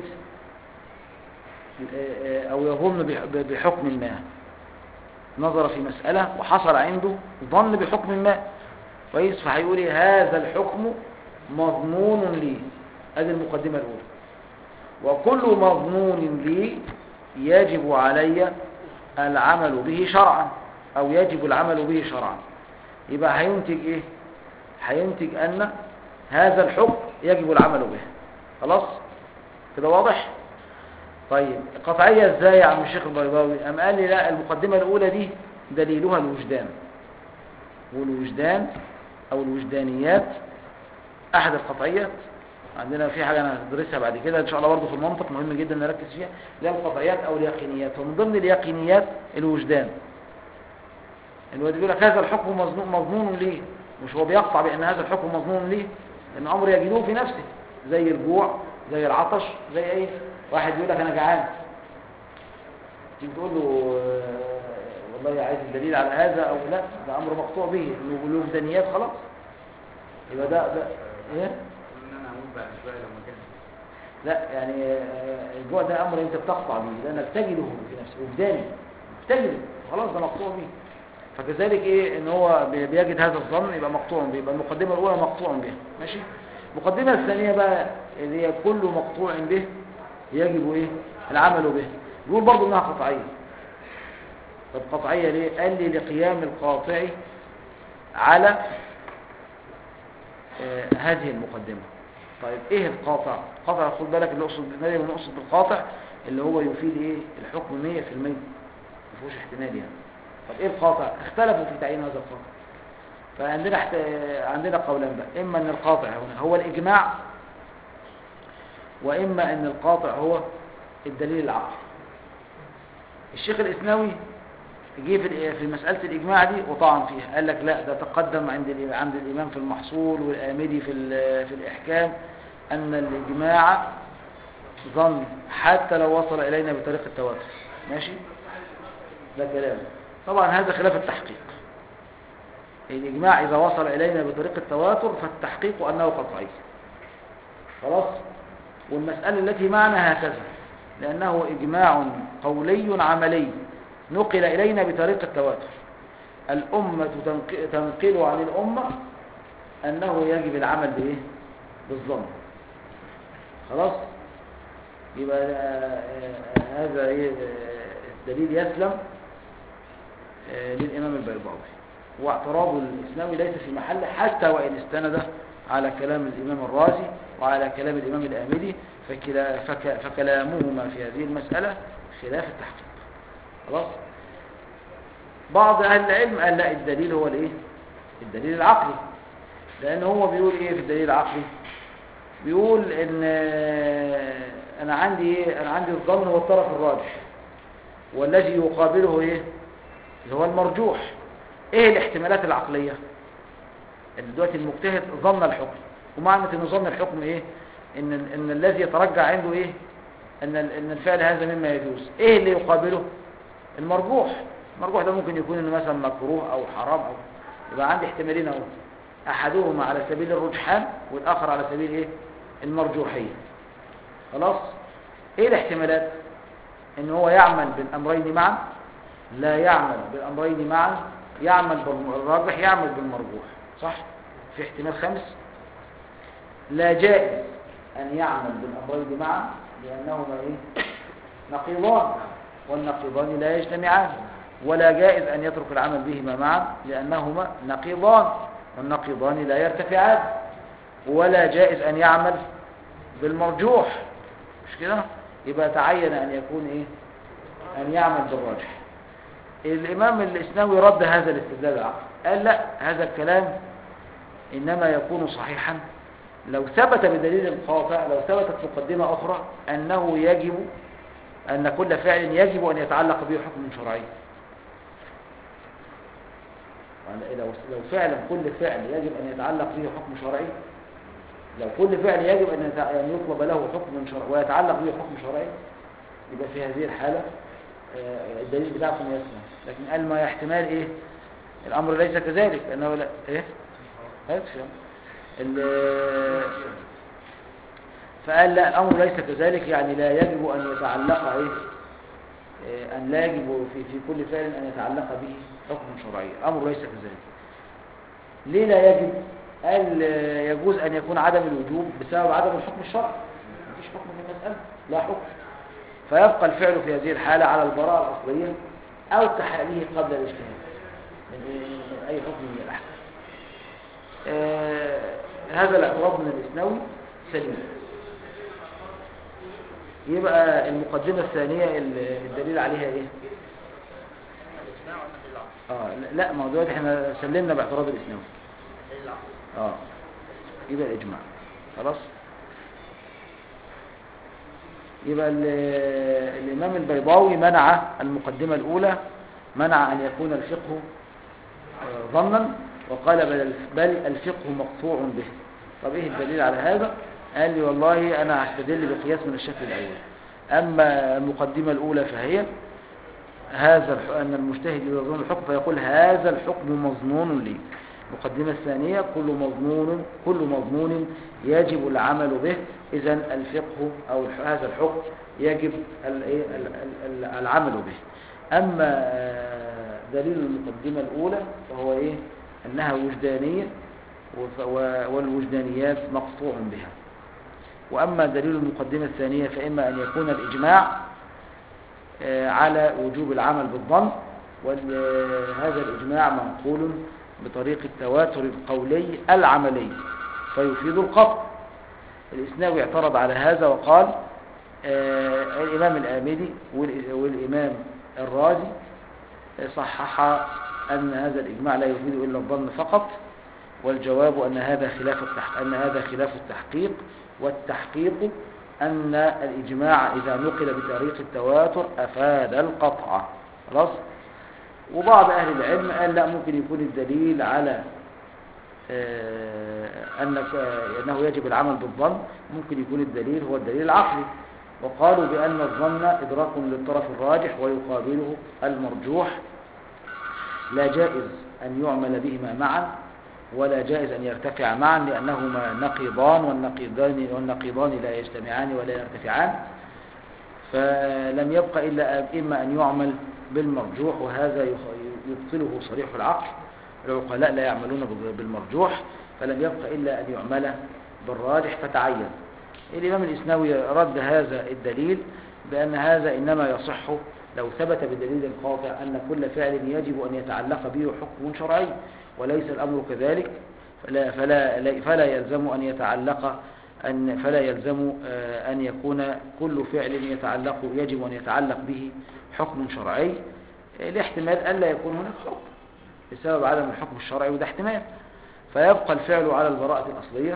او يظن بح- بحكم ما نظر في مسألة وحصل عنده ظن بحكم ما كويس فهيقول ايه هذا الحكم مضمون لي ادي المقدمة الاولى وكل مضمون لي يجب علي العمل به شرعا او يجب العمل به شرعا يبقى هينتج ايه هينتج ان هذا الحكم يجب العمل به خلاص كده واضح طيب قطعية ازاي يا عم الشيخ البيضاوي ام قال لي لا المقدمة الاولى دي دليلها الوجدان والوجدان او الوجدانيات احد القطعيات عندنا في حاجة انا هندرسها بعد كده ان شاء الله برضه في المنطق مهم جدا نركز فيها اللي هي القطعيات او اليقينيات ومن ضمن اليقينيات الوجدان اللي هو بيقول لك هذا الحكم مظنون مضمون ليه مش هو بيقطع بان هذا الحكم مضمون ليه لان امر يجدوه في نفسه زي الجوع زي العطش زي ايه واحد يقول لك انا جعان تيجي تقول له آه، والله عايز الدليل على هذا او لا ده امر مقطوع به الوجدانيات خلاص يبقى ده ده ايه ان انا هموت بعد شويه لما كان لا يعني آه، الجوع ده امر انت بتقطع به لانك تجده في نفسك وجداني تجده خلاص ده مقطوع به فكذلك ايه ان هو بي- بيجد هذا الظن يبقى مقطوع به يبقى المقدمه الاولى مقطوع به ماشي المقدمه الثانيه بقى اللي هي كل مقطوع به يجب ايه العمل به بيقول برضه انها قطعيه طب قطعيه ليه قال لي لقيام القاطع على آه، هذه المقدمه طيب ايه القاطع قاطع خد بالك اللي اقصد دايما نقصد بالقاطع اللي هو يفيد ايه الحكم 100% ما فيهوش احتمال يعني طب ايه القاطع اختلفوا في تعيين هذا القاطع فعندنا احت... عندنا قولان بقى اما ان القاطع هنا هو الاجماع واما ان القاطع هو الدليل العقلي الشيخ الاسناوي جه في ال- في مساله الاجماع دي وطعن فيها قال لك لا ده تقدم عند ال- عند الامام في المحصول والامدي في ال- في الاحكام ان الاجماع ظن حتى لو وصل الينا بطريق التواتر ماشي ده كلام طبعا هذا خلاف التحقيق الإجماع إذا وصل إلينا بطريق التواتر فالتحقيق أنه قطعي خلاص والمسألة التي معنا هكذا لأنه إجماع قولي عملي نقل إلينا بطريق التواتر الأمة تنق- تنقل عن الأمة أنه يجب العمل بإيه بالظن خلاص يبقى آه، آه، هذا إيه آه، الدليل يسلم آه، للإمام البيضاوي واعتراض الإسلامي ليس في محله حتى وإن استند على كلام الإمام الرازي وعلى كلام الإمام الآمدي فكلا فك فكلامهما في هذه المسألة خلاف التحقيق خلاص بعض أهل العلم قال لا الدليل هو الإيه الدليل العقلي لأن هو بيقول إيه في الدليل العقلي بيقول إن آه، أنا عندي إيه أنا عندي الظن هو الطرف الراجح والذي يقابله إيه اللي هو المرجوح ايه الاحتمالات العقلية ان دلوقتي المجتهد ظن الحكم ومعنى ان ظن الحكم ايه ان ان الذي يترجع عنده ايه ان ال- ان الفعل هذا مما يجوز ايه اللي يقابله المرجوح المرجوح ده ممكن يكون انه مثلا مكروه او حرام او يبقى عندي احتمالين اهو احدهما على سبيل الرجحان والاخر على سبيل ايه المرجوحية خلاص ايه الاحتمالات ان هو يعمل بالامرين معا لا يعمل بالامرين معا يعمل بالراجح يعمل بالمرجوح صح في احتمال خامس لا جائز ان يعمل بالامرين معا لأنهما إيه نقيضان والنقيضان لا يجتمعان ولا جائز أن يترك العمل بهما معا لأنهما نقيضان والنقيضان لا يرتفعان ولا جائز أن يعمل بالمرجوح مش كده يبقى تعين أن يكون إيه أن يعمل بالراجح الإمام الإسناوي رد هذا الاستدلال العقل قال لا هذا الكلام إنما يكون صحيحا لو ثبت بدليل قاطع لو ثبتت مقدمة أخرى أنه يجب أن كل فعل يجب أن يتعلق به حكم شرعي يعني لو لو فعلا كل فعل يجب أن يتعلق به حكم شرعي لو كل فعل يجب أن يتع- أن يطلب له حكم شرعي ويتعلق به حكم شرعي يبقى في هذه الحالة آه، الدليل بتاعكم يسمع لكن قال ما يحتمال إيه الأمر ليس كذلك لأنه لا إيه هاتف ال- فقال لا الأمر ليس كذلك يعني لا يجب أن يتعلق إيه آه، أن لا يجب في, في كل فعل أن يتعلق به حكم شرعي الأمر ليس كذلك ليه لا يجب قال آه، يجوز أن يكون عدم الوجوب بسبب عدم الحكم الشرعي مفيش حكم في المسألة لا حكم فيبقى الفعل في هذه الحالة على البراءة الأصلية أو تحاليه قبل الاجتهاد من من أي حكم من الأحكام آه، هذا الاعتراض من الإسنوي سليم يبقى المقدمة الثانية ال- الدليل عليها ايه الإجماع ولا دليل العقل؟ اه لا- لا ما هو دلوقتي احنا سلمنا باعتراض الإسنوي دليل العقل اه يبقى الإجماع خلاص يبقى ال- الإمام البيضاوي منع المقدمة الأولى منع أن يكون الفقه آه، ظنا وقال بل الف- بل الفقه مقطوع به طب ايه الدليل على هذا قال لي والله انا هستدل بقياس من الشكل الاول اما المقدمة الاولى فهي هذا الح- ان المجتهد اذا ظن الحكم فيقول هذا الحكم مظنون لي المقدمة الثانية كل مظنون كل مظنون يجب العمل به اذا الفقه او الح- هذا الحكم يجب ال- إيه ال- ال- ال- العمل به اما آه، دليل المقدمة الاولى فهو ايه انها وجدانية وف- و- والوجدانيات مقطوع بها وأما دليل المقدمة الثانية فإما أن يكون الإجماع آه، على وجوب العمل بالظن وهذا الإجماع منقول بطريق التواتر القولي العملي فيفيد القطع الإسناوي اعترض على هذا وقال آه، الإمام الآمدي والإ- والإمام الرازي صحح أن هذا الإجماع لا يفيد إلا الظن فقط والجواب أن هذا خلاف التحقيق أن هذا خلاف التحقيق والتحقيق أن الإجماع إذا نقل بطريق التواتر أفاد القطع خلاص وبعض أهل العلم قال لا ممكن يكون الدليل على آه، أنك آه، أنه يجب العمل بالظن ممكن يكون الدليل هو الدليل العقلي وقالوا بأن الظن إدراك للطرف الراجح ويقابله المرجوح لا جائز أن يعمل بهما معا ولا جائز أن يرتفع معا لأنهما نقيضان والنقيضان, والنقيضان لا يجتمعان ولا يرتفعان فلم يبق إلا إما أن يعمل بالمرجوح وهذا يخ- يبطله صريح العقل العقلاء لا يعملون بال- بالمرجوح فلم يبق إلا أن يعمل بالراجح فتعين الإمام الإسناوي رد هذا الدليل بأن هذا إنما يصح لو ثبت بدليل قاطع أن كل فعل يجب أن يتعلق به حكم شرعي وليس الأمر كذلك فلا, فلا, فلا يلزم أن يتعلق أن فلا يلزم آه، أن يكون كل فعل يتعلق يجب أن يتعلق به حكم شرعي آه، لاحتمال ألا يكون هناك حكم بسبب عدم الحكم الشرعي وده احتمال فيبقى الفعل على البراءة الأصلية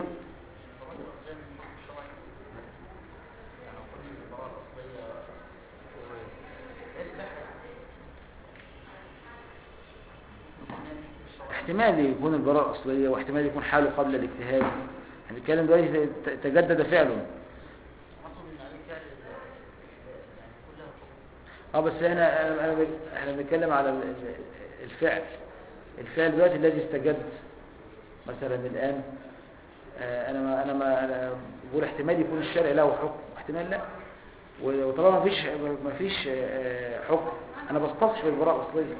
احتمال يكون البراءة الأصلية واحتمال يكون حاله قبل الاجتهاد هنتكلم دلوقتي ت- تجدد فعله أقصد إن عليه فعل يعني كلها حكم اه بس احنا انا بك- احنا بنتكلم على ال- ال- الفعل الفعل دلوقتي الذي استجد مثلا الان آه، انا ما انا ما انا بقول احتمال يكون الشرع له حكم احتمال لا وطالما ما فيش ما فيش آه، حكم انا بستصحب البراءة الأصلية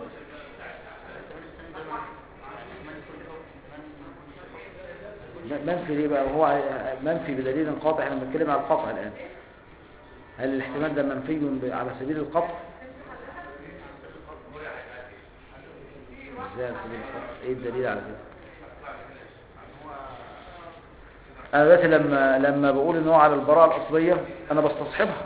م- منفي ليه بقى وهو ع- منفي بدليل قاطع احنا بنتكلم على القطع الان هل الاحتمال ده منفي ب- على سبيل القطع ازاي على سبيل القطع ايه الدليل على كده انا دلوقتي لما لما بقول ان هو على البراءه الاصليه انا بستصحبها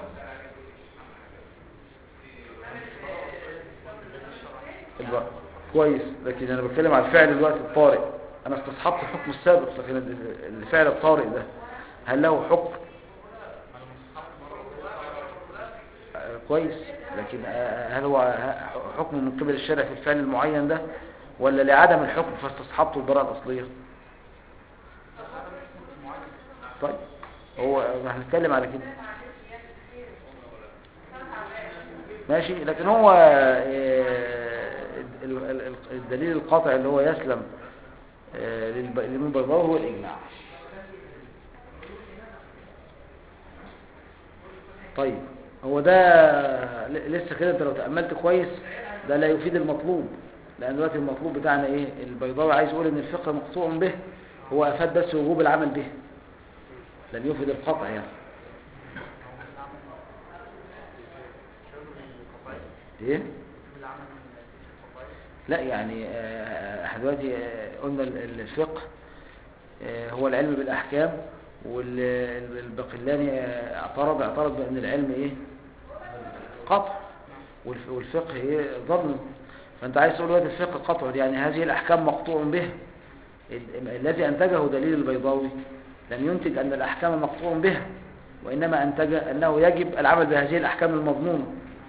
البراءة. كويس لكن انا بتكلم على الفعل دلوقتي الطارئ انا استصحبت الحكم السابق لكن ال- الفعل الطارئ ده هل له حكم آه، كويس لكن آه، هل هو ه- حكم من قبل الشرع في الفعل المعين ده ولا لعدم الحكم فاستصحبته البراءة الأصلية طيب هو ما هنتكلم على كده ماشي لكن هو آه، ال- ال- ال- الدليل القاطع اللي هو يسلم آه، للب- لمن بيضاه هو الإجماع طيب هو ده ل- لسه كده انت لو تأملت كويس ده لا يفيد المطلوب لأن دلوقتي المطلوب بتاعنا ايه البيضاوي عايز يقول ان الفقه مقطوع به هو أفاد بس وجوب العمل به لم يفيد القطع يعني ايه لا يعني آه، احنا دلوقتي آه، قلنا ال- الفقه آه، هو العلم بالأحكام والبقلاني آه، اعترض اعترض بأن العلم ايه قطع والف- والفقه ايه ظن فانت عايز تقول دلوقتي الفقه قطع يعني هذه الأحكام مقطوع به ال- الذي أنتجه دليل البيضاوي لم ينتج أن الأحكام مقطوع بها وإنما أنتج أنه يجب العمل بهذه الأحكام المضمونة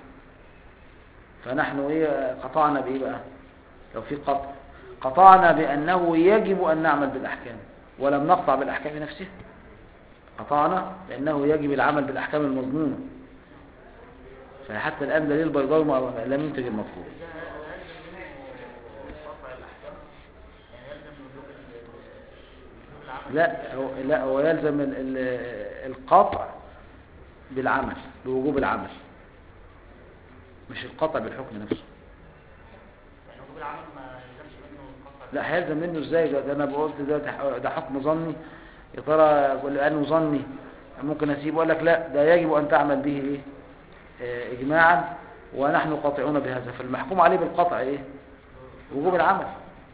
فنحن إيه قطعنا بإيه بقى لو في قطع قطعنا بأنه يجب أن نعمل بالأحكام ولم نقطع بالأحكام نفسها قطعنا بأنه يجب العمل بالأحكام المضمونة فحتى الآن دليل البيضاوي ما- لم ينتج المطلوب لا هو لا هو يلزم ال- ال- القطع بالعمل بوجوب العمل مش القطع بالحكم نفسه لا هيلزم منه ازاي ده, ده انا قلت ده ده- ده حكم ظني يا ترى لانه ظني ممكن اسيبه اقول لك لا ده يجب ان تعمل به ايه آه، اجماعا ونحن قاطعون بهذا فالمحكوم عليه بالقطع ايه وجوب العمل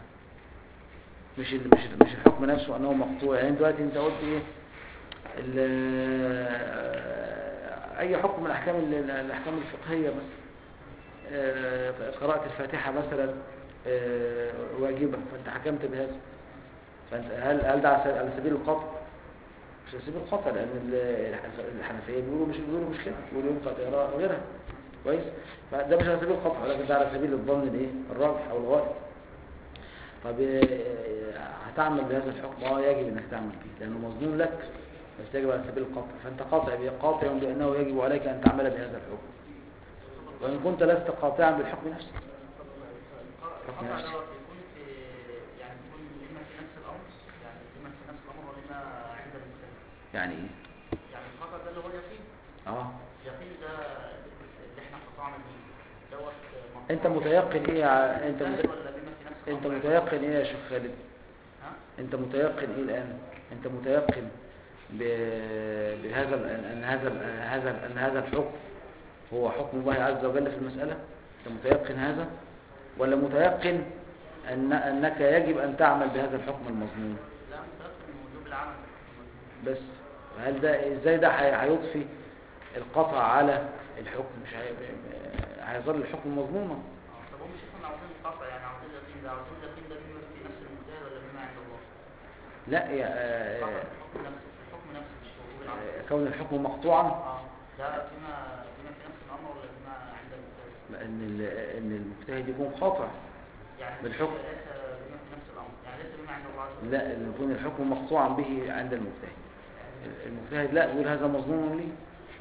مش ال- مش ال- مش الحكم نفسه انه مقطوع يعني دلوقتي انت قلت ايه ال- اي حكم من احكام ال- الاحكام الفقهيه بس آه، قراءة الفاتحة مثلا آه، واجبة فانت حكمت بهذا فانت هل هل ده على س- على سبيل القطع مش على سبيل القطع لان ال- الحنفية بيقولوا مش بيقولوا مش كده بيقولوا ينفع تقرا غيرها كويس فده مش على سبيل القطع ولكن ده على سبيل الظن الايه الراجح او الغالب طب آه، هتعمل بهذا الحكم اه يجب انك تعمل به لانه مظنون لك بس يجب على سبيل القطع فانت قاطع به قاطع بانه يجب عليك ان تعمل بهذا الحكم وان كنت لست قاطعا بالحكم نفسه حكم القطع نفسه دوت يكون في يعني يكون اما في نفس الامر يعني اما في نفس الامر واما عند المجتهد يعني ايه يعني القطع ده اللي هو اليقين اه اليقين ده اللي احنا قطعنا بيه دوت مقطوع انت متيقن ايه ع- انت مجتهد مت... ولا بما في نفس انت الامر متيقن ايه يا شيخ خالد ها انت متيقن ايه الان انت متيقن ب... بهذا ال- ان هذا ال- ان هذا ال- ان هذا الحكم هو حكم الله عز وجل في المسألة انت متيقن هذا ولا متيقن ان انك يجب ان تعمل بهذا الحكم المضمون لا متيقن من وجوب العمل بس هل ده ازاي ده هي- هيضفي القطع على الحكم مش هي... هيظل الحكم مضمونا آه، طب هم شايفين عاوزين القطع يعني عاوزين اليقين ده عاوزين اليقين ده بما في نفس المجتهد ولا بما عند الله لا يا آه، القطع في الحكم نفسه في الحكم نفسه مش في وجوب العمل آه، كون الحكم مقطوعا اه ده بما بما في نفس الامر ولا بما عند المجتهد ان ال- ان المجتهد يكون قاطع يعني بالحكم. ليس بما في نفس الامر يعني ليس بما عند الله عز وجل لا ان يكون الحكم مقطوعا به عند المجتهد المجتهد لا يقول هذا مظنون لي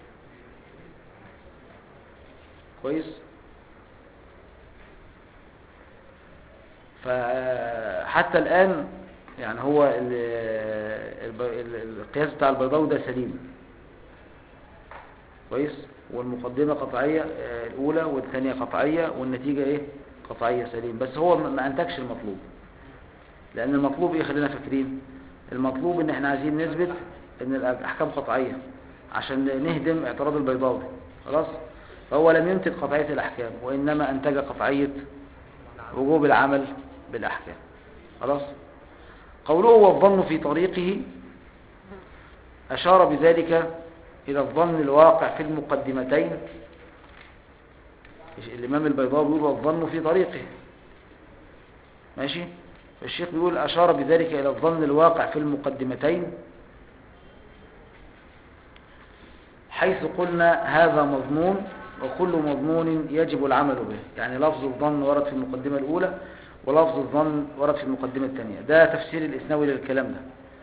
كويس فحتى الآن يعني هو ال- الب- ال- القياس بتاع البيضاوي ده سليم كويس والمقدمة قطعية آه، الأولى والثانية قطعية والنتيجة إيه قطعية سليم بس هو ما ما أنتجش المطلوب لأن المطلوب إيه خلينا فاكرين المطلوب إن إحنا عايزين نثبت إن الأحكام قطعية عشان نهدم اعتراض البيضاوي خلاص فهو لم ينتج قطعية الأحكام وإنما أنتج قطعية وجوب العمل بالأحكام خلاص قوله والظن في طريقه أشار بذلك إلى الظن الواقع في المقدمتين الإمام البيضاوي بيقول والظن في طريقه ماشي فالشيخ بيقول أشار بذلك إلى الظن الواقع في المقدمتين حيث قلنا هذا مضمون وكل مضمون يجب العمل به يعني لفظ الظن ورد في المقدمة الأولى ولفظ الظن ورد في المقدمة الثانية ده تفسير الإسناوي للكلام ده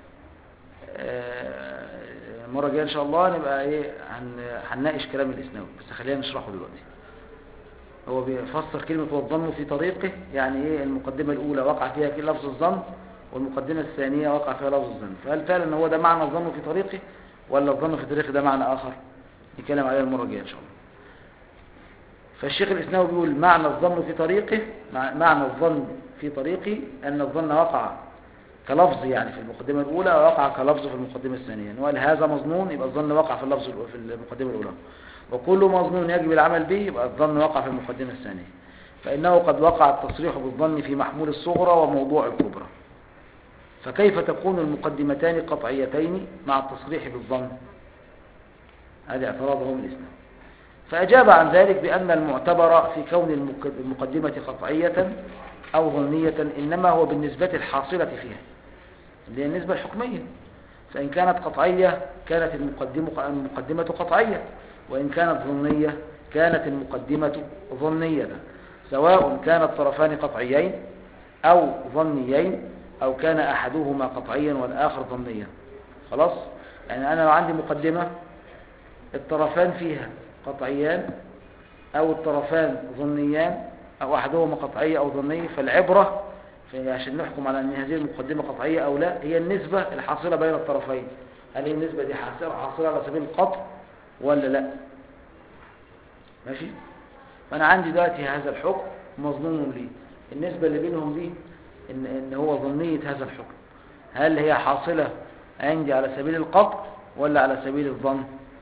آه، المرة الجاية إن شاء الله نبقى إيه هن- هنناقش كلام الإسناوي بس خلينا نشرحه دلوقتي هو بيفسر كلمة والظن في طريقه يعني إيه المقدمة الأولى وقع فيها كل لفظ الظن والمقدمة الثانية وقع فيها لفظ الظن فهل فعلا هو ده معنى الظن في طريقه ولا الظن في طريقه ده معنى آخر نتكلم عليه المرة الجاية إن شاء الله فالشيخ الإسناوي بيقول معنى الظن في طريقه مع- معنى الظن في طريقه أن الظن وقع كلفظ يعني في المقدمة الأولى ووقع كلفظ في المقدمة الثانية يعني وقال هذا مظنون يبقى الظن وقع في اللفظ الأو- في المقدمة الأولى وكل مظنون يجب العمل به يبقى الظن وقع في المقدمة الثانية فإنه قد وقع التصريح بالظن في محمول الصغرى وموضوع الكبرى فكيف تكون المقدمتان قطعيتين مع التصريح بالظن هذا اعتراضه من الإسلام فأجاب عن ذلك بأن المعتبر في كون المك- المقدمة قطعية أو ظنية إنما هو بالنسبة الحاصلة فيها اللي هي النسبة الحكمية فإن كانت قطعية كانت المقدمة, المقدمة قطعية وإن كانت ظنية كانت المقدمة ظنية سواء كان الطرفان قطعيين أو ظنيين أو كان أحدهما قطعيا والآخر ظنيا خلاص يعني أنا لو عندي مقدمة الطرفان فيها قطعيان أو الطرفان ظنيان أو أحدهما قطعية أو ظنية فالعبرة في- عشان نحكم على أن هذه المقدمة قطعية أو لا هي النسبة الحاصلة بين الطرفين هل هي النسبة دي حاصلة, حاصلة على سبيل القطع ولا لا ماشي فأنا عندي دلوقتي هذا الحكم مظنون لي النسبة اللي بينهم دي إن, إن هو ظنية هذا الحكم هل هي حاصلة عندي على سبيل القطع ولا على سبيل الظن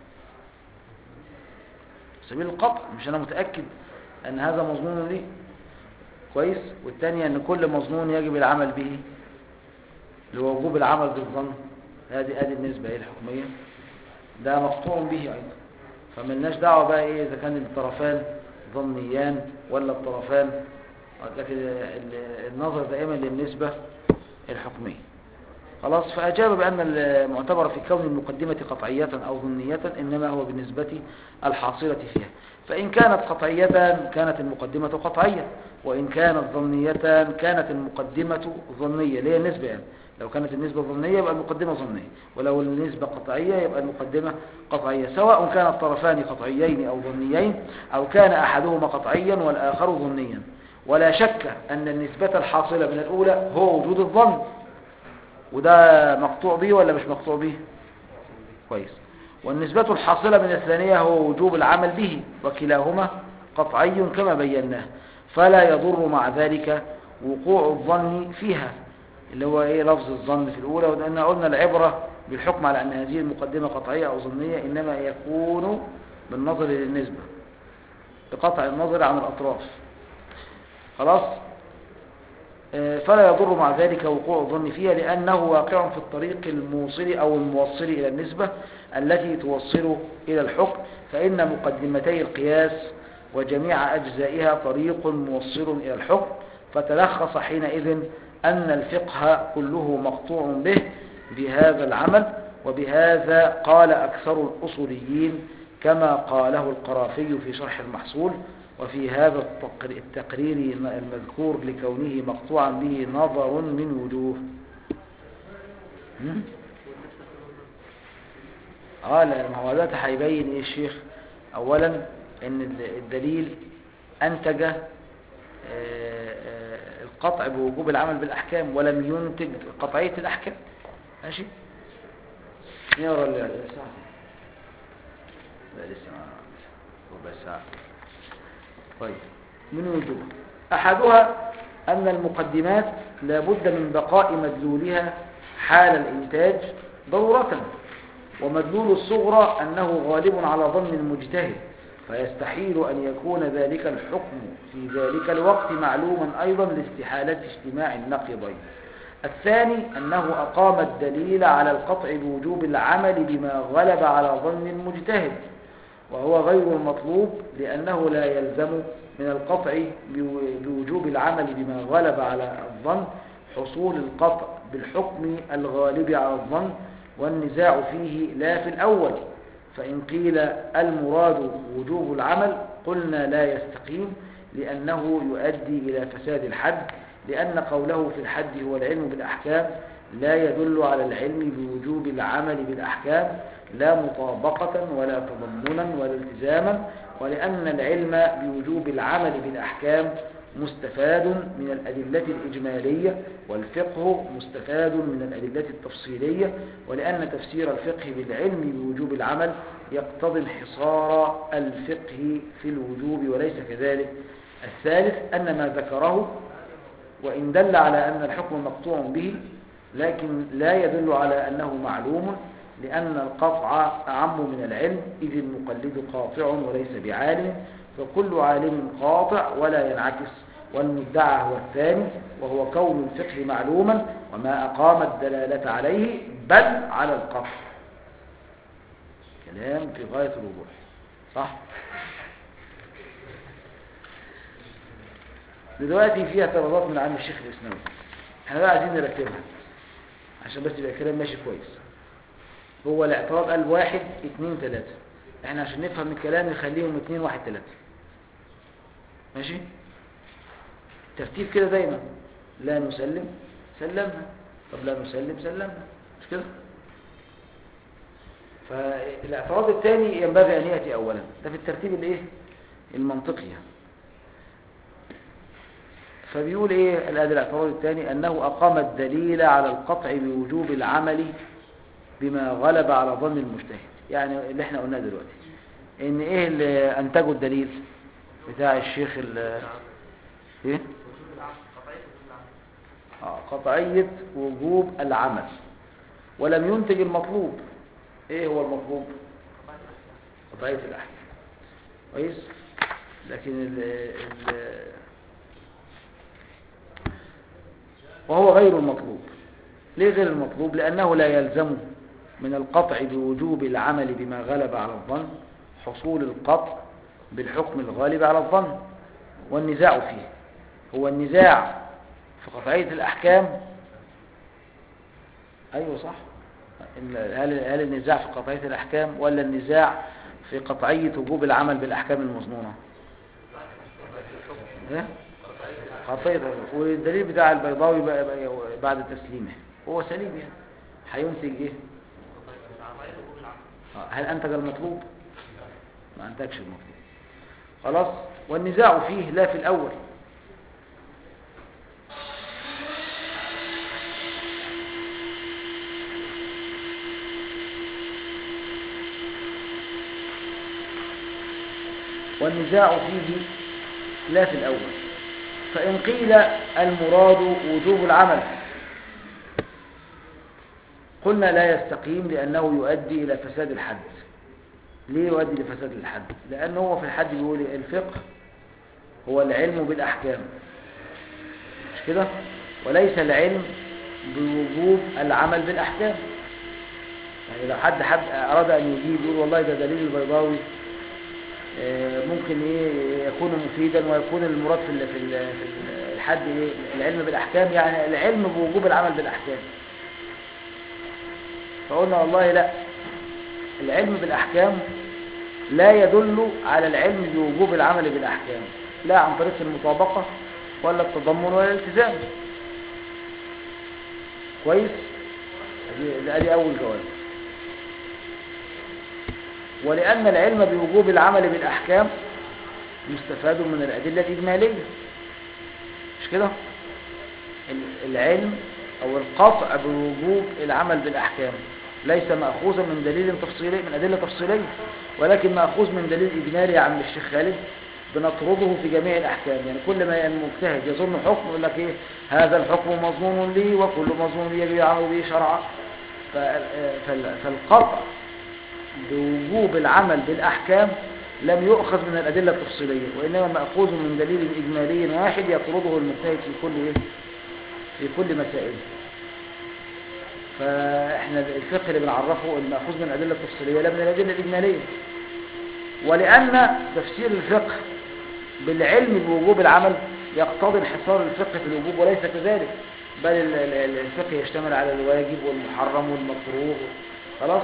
سبيل القطع مش أنا متأكد أن هذا مظنون لي كويس والثانية أن كل مظنون يجب العمل به لوجوب العمل بالظن هذه هذه النسبة ايه الحكمية ده مقطوع به أيضا فملناش دعوة بقى إيه إذا كان الطرفان ظنيان ولا الطرفان لكن ال- النظر دائما للنسبة الحكمية خلاص فأجاب بأن المعتبر في كون المقدمة قطعية أو ظنية إنما هو بالنسبة الحاصلة فيها فإن كانت قطعية كانت المقدمة قطعية وإن كانت ظنية كانت المقدمة ظنية اللي هي النسبة يعني لو كانت النسبة ظنية يبقى المقدمة ظنية ولو النسبة قطعية يبقى المقدمة قطعية سواء كان الطرفان قطعيين أو ظنيين أو كان أحدهما قطعيا والآخر ظنيا ولا شك أن النسبة الحاصلة من الأولى هو وجود الظن وده مقطوع به ولا مش مقطوع به كويس والنسبة الحاصلة من الثانية هو وجوب العمل به وكلاهما قطعي كما بيناه فلا يضر مع ذلك وقوع الظن فيها اللي هو ايه لفظ الظن في الأولى وأن قلنا العبرة بالحكم على أن هذه المقدمة قطعية أو ظنية إنما يكون بالنظر للنسبة بقطع النظر عن الأطراف خلاص آه، فلا يضر مع ذلك وقوع الظن فيها لأنه واقع في الطريق الموصل أو الموصل إلى النسبة التي توصل إلى الحكم فإن مقدمتي القياس وجميع أجزائها طريق موصل إلى الحكم فتلخص حينئذ أن الفقه كله مقطوع به بهذا العمل وبهذا قال أكثر الأصوليين كما قاله القرافي في شرح المحصول وفي هذا التقر- التقرير المذكور لكونه مقطوعا به نظر من وجوه هم؟ اه لا ما هو ده هيبين ايه الشيخ اولا ان الد- الدليل انتج آه، آه، القطع بوجوب العمل بالاحكام ولم ينتج قطعيه الاحكام ماشي نقرا ال- الساعه لا لسه ما ربع ساعه طيب من وجوه احدها ان المقدمات لابد من بقاء مدلولها حال الانتاج ضروره ومدلول الصغرى أنه غالب على ظن المجتهد فيستحيل أن يكون ذلك الحكم في ذلك الوقت معلوما أيضا لاستحالة اجتماع النقيضين الثاني أنه أقام الدليل على القطع بوجوب العمل بما غلب على ظن المجتهد وهو غير المطلوب لأنه لا يلزم من القطع بو- بوجوب العمل بما غلب على الظن حصول القطع بالحكم الغالب على الظن والنزاع فيه لا في الأول فإن قيل المراد وجوب العمل قلنا لا يستقيم لأنه يؤدي إلى فساد الحد لأن قوله في الحد هو العلم بالأحكام لا يدل على العلم بوجوب العمل بالأحكام لا مطابقة ولا تضمنا ولا التزاما ولأن العلم بوجوب العمل بالأحكام مستفاد من الأدلة الإجمالية والفقه مستفاد من الأدلة التفصيلية ولأن تفسير الفقه بالعلم بوجوب العمل يقتضي انحصار الفقه في الوجوب وليس كذلك الثالث أن ما ذكره وإن دل على أن الحكم مقطوع به لكن لا يدل على أنه معلوم لأن القطع أعم من العلم إذ المقلد قاطع وليس بعالم فكل عالم قاطع ولا ينعكس والمدعى هو الثاني وهو كون الفقه معلوما وما أقام الدلالة عليه بل على القطع كلام في غاية الوضوح صح؟ دلوقتي فيها اعتراضات من عم الشيخ الإسلامي احنا بقى عايزين نرتبها عشان بس يبقى الكلام ماشي كويس هو الاعتراض قال واحد اتنين تلاتة احنا عشان نفهم الكلام نخليهم اتنين واحد تلاتة ماشي ترتيب كده دايما لا نسلم سلمنا طب لا نسلم سلمنا مش كده فالاعتراض الثاني ينبغي ان ياتي اولا ده في الترتيب الايه المنطقي يعني. فبيقول ايه الادي الاعتراض الثاني انه اقام الدليل على القطع بوجوب العمل بما غلب على ظن المجتهد يعني اللي احنا قلناه دلوقتي ان ايه اللي انتجه الدليل بتاع الشيخ ال ايه وجود العمل قطعية وجود العمل آه، قطعية وجوب العمل ولم ينتج المطلوب ايه هو المطلوب قطعية الأحكام قطعية الأحكام كويس لكن ال ال وهو غير المطلوب ليه غير المطلوب لأنه لا يلزم من القطع بوجوب العمل بما غلب على الظن حصول القطع بالحكم الغالب على الظن والنزاع فيه هو النزاع في قطعية الأحكام أيوة صح ال- هل هل النزاع في قطعية الأحكام ولا النزاع في قطعية وجوب العمل بالأحكام المظنونة إيه؟ قطعية والدليل بتاع البيضاوي بقى بقى بعد تسليمه هو سليم يعني هينتج ايه قطعية وجود العمل آه، هل انتج المطلوب ما انتجش المطلوب خلاص والنزاع فيه لا في الاول والنزاع فيه لا في الأول فإن قيل المراد وجوب العمل قلنا لا يستقيم لأنه يؤدي إلى فساد الحد ليه يؤدي لفساد الحد لأنه هو في الحد بيقول إيه؟ الفقه هو العلم بالأحكام مش كده وليس العلم بوجوب العمل بالأحكام يعني لو حد حد أراد أن يجيب يقول والله ده دليل البيضاوي آه، ممكن ايه يكون مفيدا ويكون المراد في ال- في ال- في ال- الحد ايه العلم بالاحكام يعني العلم بوجوب العمل بالاحكام فقلنا والله لا العلم بالاحكام لا يدل على العلم بوجوب العمل بالاحكام لا عن طريق المطابقه ولا التضمن ولا الالتزام كويس ادي ادي اول جواب ولأن العلم بوجوب العمل بالأحكام مستفاد من الأدلة الإجمالية مش كده ال- العلم أو القطع بوجوب العمل بالأحكام ليس مأخوذا من دليل تفصيلي من أدلة تفصيلية ولكن مأخوذ من دليل إجمالي يا عم الشيخ خالد بنطرده في جميع الأحكام يعني كل ما المجتهد يظن حكم يقول لك إيه هذا الحكم مظنون لي وكل مظنون لي يجب العمل به شرعا ف- فال- فالقطع بوجوب العمل بالأحكام لم يؤخذ من الأدلة التفصيلية وإنما مأخوذ من دليل إجمالي واحد يطرده المجتهد في كل إيه؟ في كل مسائله فإحنا الفقه اللي بنعرفه المأخوذ من الأدلة التفصيلية لا من الأدلة الإجمالية ولأن تفسير الفقه بالعلم بوجوب العمل يقتضي انحصار الفقه في الوجوب وليس كذلك بل ال- ال- الفقه يشتمل على الواجب والمحرم والمكروه خلاص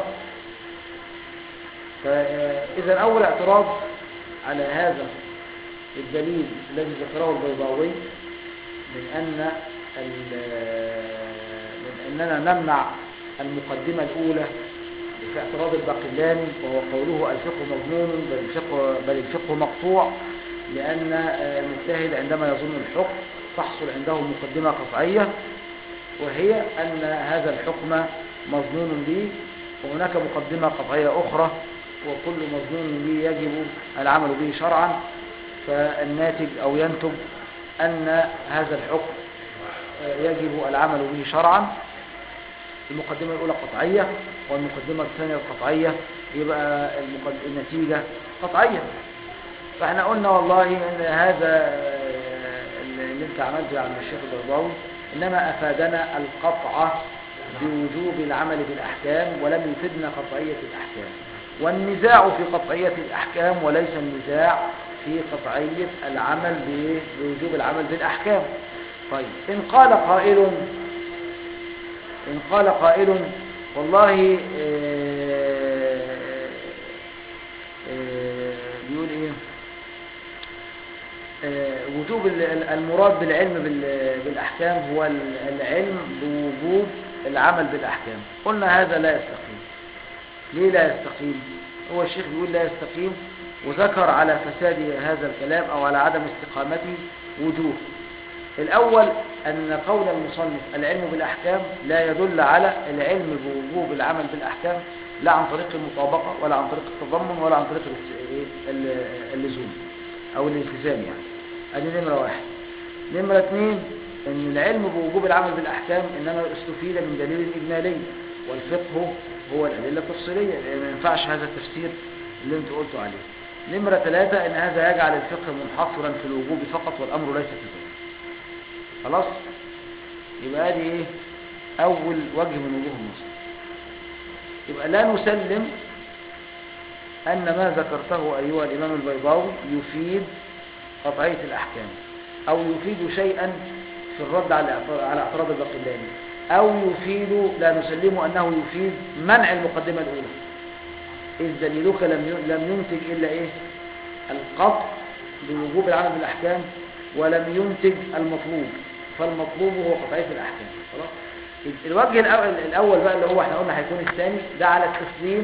فإذا أول اعتراض على هذا الدليل الذي ذكره البيضاوي من أن ال- من أننا نمنع المقدمة الأولى في اعتراض الباقلاني وهو قوله الفقه مضمون بل الفقه, بل الفقه مقطوع لأن آه، المجتهد عندما يظن الحكم تحصل عنده مقدمة قطعية وهي أن هذا الحكم مظنون به وهناك مقدمة قطعية أخرى وكل مظنون به يجب العمل به شرعا فالناتج أو ينتج أن هذا الحكم آه، يجب العمل به شرعا المقدمة الأولى قطعية والمقدمة الثانية القطعية يبقى المقد... النتيجة قطعية فاحنا قلنا والله ان هذا آه، اللي انت عملته يا عم الشيخ البيضاوي انما افادنا القطع بوجوب العمل بالاحكام ولم يفدنا قطعية الاحكام والنزاع في قطعية الاحكام وليس النزاع في قطعية العمل ب- بوجوب العمل بالاحكام طيب ان قال قائل إن قال قائل والله آه، آه، بيقول إيه آه، وجوب ال- ال- المراد بالعلم بال- بالأحكام هو ال- العلم بوجوب العمل بالأحكام قلنا هذا لا يستقيم ليه لا يستقيم هو الشيخ بيقول لا يستقيم وذكر على فساد هذا الكلام أو على عدم استقامته وجوه الأول أن قول المصنف العلم بالأحكام لا يدل على العلم بوجوب العمل بالأحكام لا عن طريق المطابقة ولا عن طريق التضمن ولا عن طريق الاست- إيه؟ ال- اللزوم أو الالتزام يعني ادي نمرة واحد نمرة اثنين أن العلم بوجوب العمل بالأحكام إنما استفيد من دليل إجمالي والفقه هو الأدلة التفصيلية لأن ما ينفعش هذا التفسير اللي انت قلته عليه نمرة ثلاثة أن هذا يجعل الفقه منحصرا في الوجوب فقط والأمر ليس كذلك خلاص يبقى ادي ايه اول وجه من وجوه النص يبقى لا نسلم ان ما ذكرته ايها الامام البيضاوي يفيد قطعية الاحكام او يفيد شيئا في الرد على اعتراض- على اعتراض الباقلاني او يفيد لا نسلم انه يفيد منع المقدمة الاولى اذ دليلك لم ي- لم ينتج الا ايه القطع بوجوب العمل بالاحكام ولم ينتج المطلوب فالمطلوب هو قطعية الأحكام خلاص الوجه الأول, الأول بقى اللي هو احنا قلنا هيكون الثاني ده على التسليم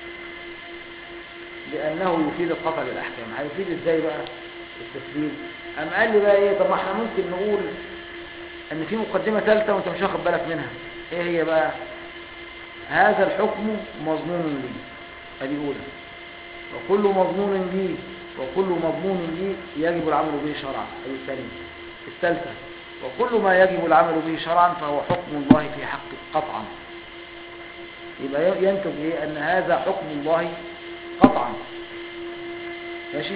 بأنه يفيد القطع للأحكام هيفيد ازاي بقى التسليم أم قال لي بقى ايه طب ما احنا ممكن نقول ان في مقدمة ثالثة وانت مش واخد بالك منها ايه هي بقى هذا الحكم مضمون لي ادي اولى وكل مضمون لي وكل مضمون لي يجب العمل به شرعا ادي الثانية الثالثة وكل ما يجب العمل به شرعا فهو حكم الله في حق قطعا يبقى ينتج ايه ان هذا حكم الله قطعا ماشي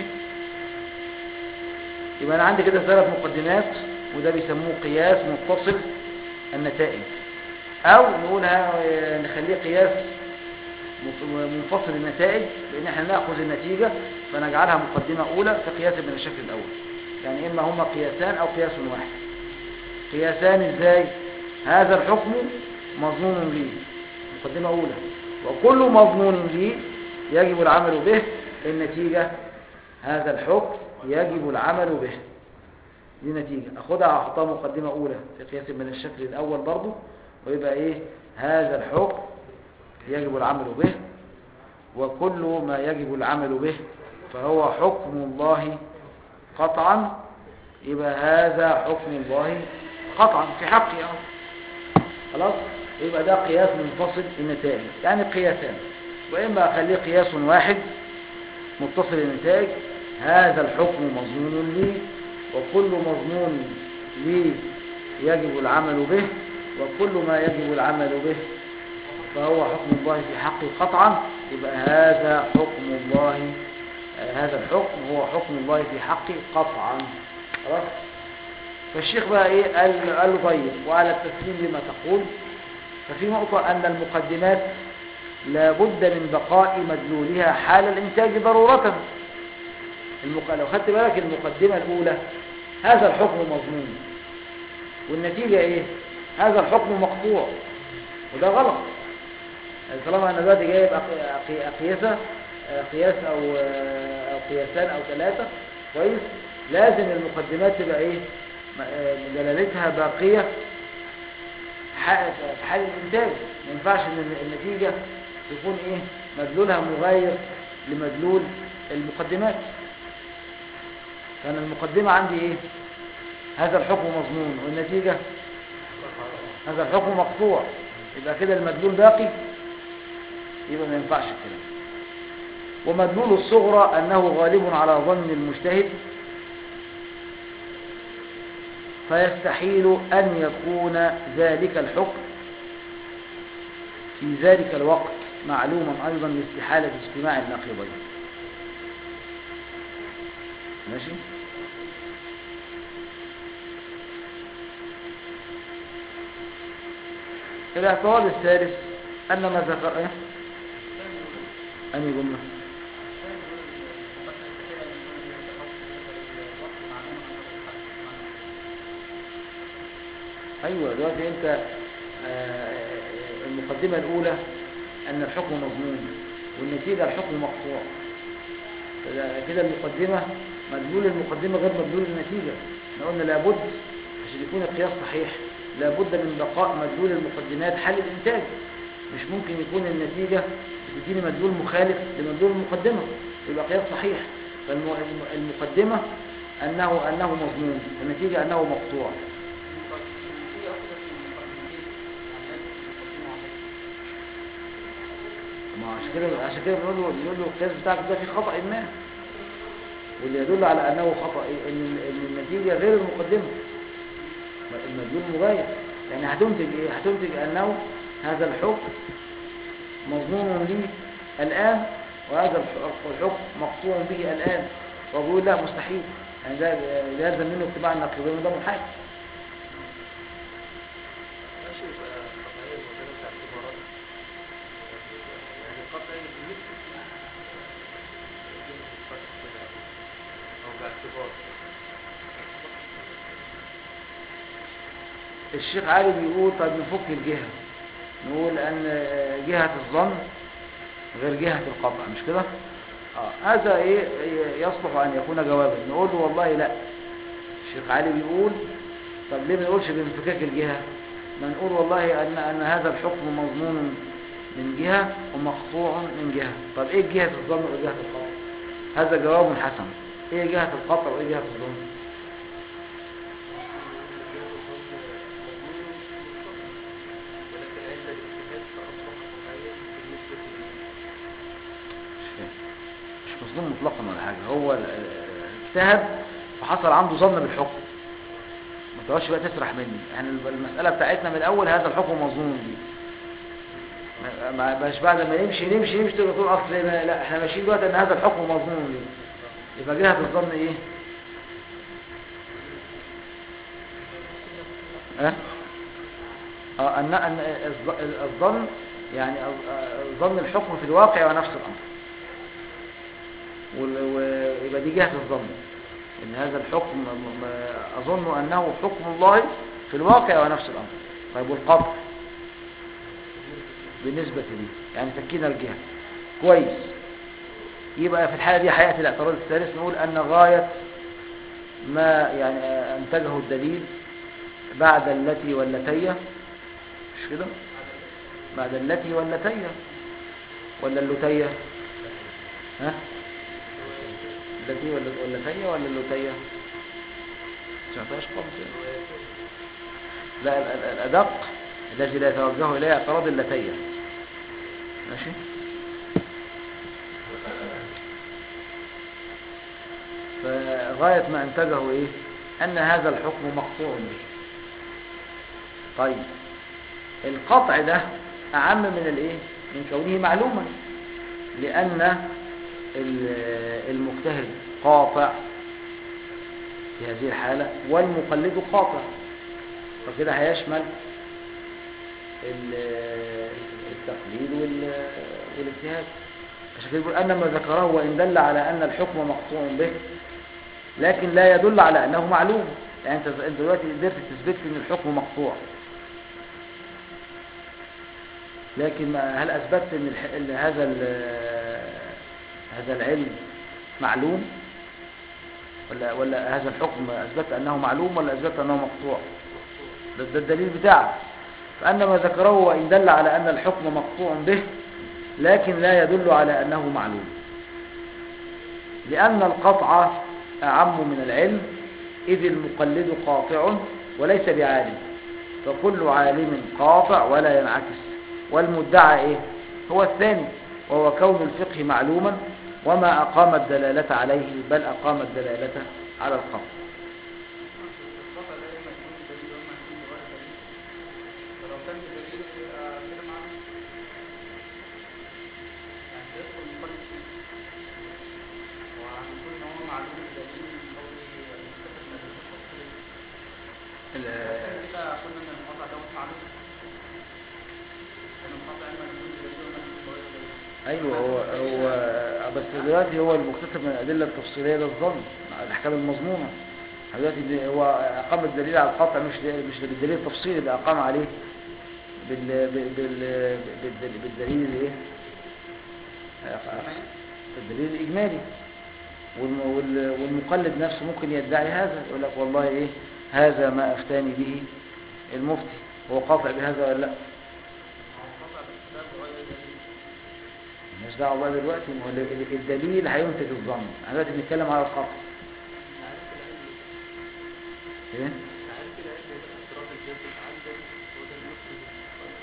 يبقى انا عندي كده ثلاث مقدمات وده بيسموه قياس متصل النتائج او نقولها نخليه قياس منفصل النتائج لان احنا ناخذ النتيجة فنجعلها مقدمة اولى في قياس من الشكل الاول يعني اما هما قياسان او قياس واحد قياسان ازاي هذا الحكم مظنون لي مقدمة اولى وكل مظنون لي يجب العمل به النتيجة هذا الحكم يجب العمل به دي نتيجة اخدها احطها مقدمة اولى في قياس من الشكل الاول برضو ويبقى ايه هذا الحكم يجب العمل به وكل ما يجب العمل به فهو حكم الله قطعا يبقى هذا حكم الله قطعا في حقي أهو خلاص يبقى ده قياس منفصل النتائج يعني قياسان وإما أخليه قياس واحد متصل النتائج هذا الحكم مضمون لي وكل مضمون لي يجب العمل به وكل ما يجب العمل به فهو حكم الله في حقي قطعا يبقى هذا حكم الله آه، هذا الحكم هو حكم الله في حقي قطعا خلاص فالشيخ بقى ايه قال, قال له طيب وعلى التسليم لما تقول ففي نقطة أن المقدمات لابد من بقاء مدلولها حال الإنتاج ضرورة المق... لو خدت بالك المقدمة الأولى هذا الحكم مضمون والنتيجة إيه؟ هذا الحكم مقطوع وده غلط يعني طالما أنا دلوقتي جايب أق- أق- أقيسة آه، قياس أو آه، أو قياسان أو ثلاثة كويس لازم المقدمات تبقى إيه؟ م- آه، دلالتها باقية ح- في حال الإنتاج ما ينفعش إن النتيجة يكون إيه؟ مدلولها مغاير لمدلول المقدمات كان المقدمة عندي ايه هذا الحكم مضمون والنتيجة هذا الحكم مقطوع يبقى كده المدلول باقي يبقى ما ينفعش كده ومدلول الصغرى أنه غالب على ظن المجتهد فيستحيل أن يكون ذلك الحكم في ذلك الوقت معلوما أيضا لاستحالة اجتماع النقيضين ماشي الاعتراض الثالث أن ما ذكر إيه؟ أنهي جملة أيوة دلوقتي أنت آه، المقدمة الأولى أن الحكم مضمون والنتيجة الحكم مقطوع كده- كده المقدمة مدلول المقدمة غير مدلول النتيجة احنا قلنا لابد عشان يكون القياس صحيح لابد من بقاء مدلول المقدمات حل الإنتاج مش ممكن يكون النتيجة بتديني مدلول مخالف لمدلول المقدمة يبقى قياس صحيح فالمقدمة أنه أنه مضمون والنتيجة أنه مقطوع ما عشان كده عشان كده بنقول له بنقول له القياس بتاعك ده فيه خطأ ما واللي يدل على انه خطأ إيه؟ ان ان النتيجة غير المقدمة المدلول مغاير يعني هتنتج ايه هتنتج انه هذا الحكم مضمون لي الان وهذا الح- الحكم مقطوع به الان وبيقول لا مستحيل يعني ده ده يلزم منه اتباع النقيضين وده محال ماشي يبقى قطعية وغير اعتبارات يعني قطعي بالنسبة أو باعتبار الشيخ علي بيقول طيب نفك الجهة نقول أن جهة الظن غير جهة القطع مش كده آه. هذا إيه يصلح أن يكون جوابا نقول له والله لا الشيخ علي بيقول طب ليه ما نقولش بانفكاك الجهة ما نقول والله أن, أن هذا الحكم مضمون من جهة ومقطوع من جهة طب إيه جهة الظن وإيه جهة القطع هذا جواب حسن إيه جهة القطع وإيه جهة الظن ولكن عند الاجتهاد فأصبح قطعيا بالنسبة لي مش فاهم. مش مظلوم مطلقا ولا حاجة هو ال- ال- اجتهد فحصل عنده ظن بالحكم ما تقعدش بقى تسرح مني يعني الب- المسألة بتاعتنا من الأول هذا الحكم مظنون دي ما- ما مش بعد ما يمشي نمشي نمشي تقول تقول أصل ما- لا احنا ماشيين دلوقتي أن هذا الحكم مظنون دي يبقى جهة الظن إيه؟ ها؟ اه ان ان الظ- الظن يعني الظ- آه، ظن الحكم في الواقع ونفس الامر وال- ويبقى دي جهه الظن ان هذا الحكم م- م- اظن انه حكم الله في الواقع ونفس الامر طيب والقطع بالنسبه لي يعني فكينا الجهه كويس يبقى في الحاله دي هياتي الاعتراض الثالث نقول ان غايه ما يعني آه، انتجه الدليل بعد التي واللتي مش كده بعد التي واللتي ولا اللتية ها التي ولا اللتية ولا اللتية سمعتهاش خالص يعني. لا ال- ال- الأدق الذي لا يتوجه إليه اعتراض اللتية ماشي فغاية ما انتجه إيه أن هذا الحكم مقطوع به طيب القطع ده أعم من الإيه من كونه معلوما لأن ال- المجتهد قاطع في هذه الحالة والمقلد قاطع فكده هيشمل ال- التقليد وال- والاجتهاد عشان كده بيقول أن ما ذكره وإن دل على أن الحكم مقطوع به لكن لا يدل على أنه معلوم يعني أنت أنت دلوقتي قدرت تثبت لي أن الحكم مقطوع لكن ما- هل أثبتت أن الح- أن هذا ال- هذا العلم معلوم ولا ولا هذا الحكم أثبت أنه معلوم ولا أثبت أنه مقطوع ده, ده الدليل بتاعك فأن ما ذكره وإن دل على أن الحكم مقطوع به لكن لا يدل على أنه معلوم لأن القطع أعم من العلم إذ المقلد قاطع وليس بعالم فكل عالم قاطع ولا ينعكس والمدعى إيه؟ هو الثاني وهو كون الفقه معلوما وما أقام الدلالة عليه بل أقام الدلالة على القطع الخطأ ده لما يكون دليل وما يكون غير دليل فلو كان بدليل يبقى كده معلوم يعني يدخل المقلد فيه وهنقول ان هو معلوم بدليل من قول المستفاد من الدليل التفصيلي كان كده قلنا ان القطع ده مش معلوم كان القطع اما يكون بدليل وما يكون غير دليل ايوه هو هو بس دلوقتي هو المكتسب من الادله التفصيليه للظن الاحكام المظنونه دلوقتي دي- هو اقام الدليل على القطع مش مش بالدليل التفصيلي ده اقام عليه بال بال بال- بالدليل, بالدليل الايه الدليل الاجمالي والم- وال- والمقلد نفسه ممكن يدعي هذا يقول لك والله ايه هذا ما افتاني به المفتي هو قاطع بهذا ولا لا هو القطع بالكتاب غير دليل مش دعوه بقى دلوقتي ما هو ال- الدليل هينتج الظن احنا دلوقتي بنتكلم على القطع ايه عارف العلم ده اضطراب الجسد عندك هو ده اللي يخرج المقلد.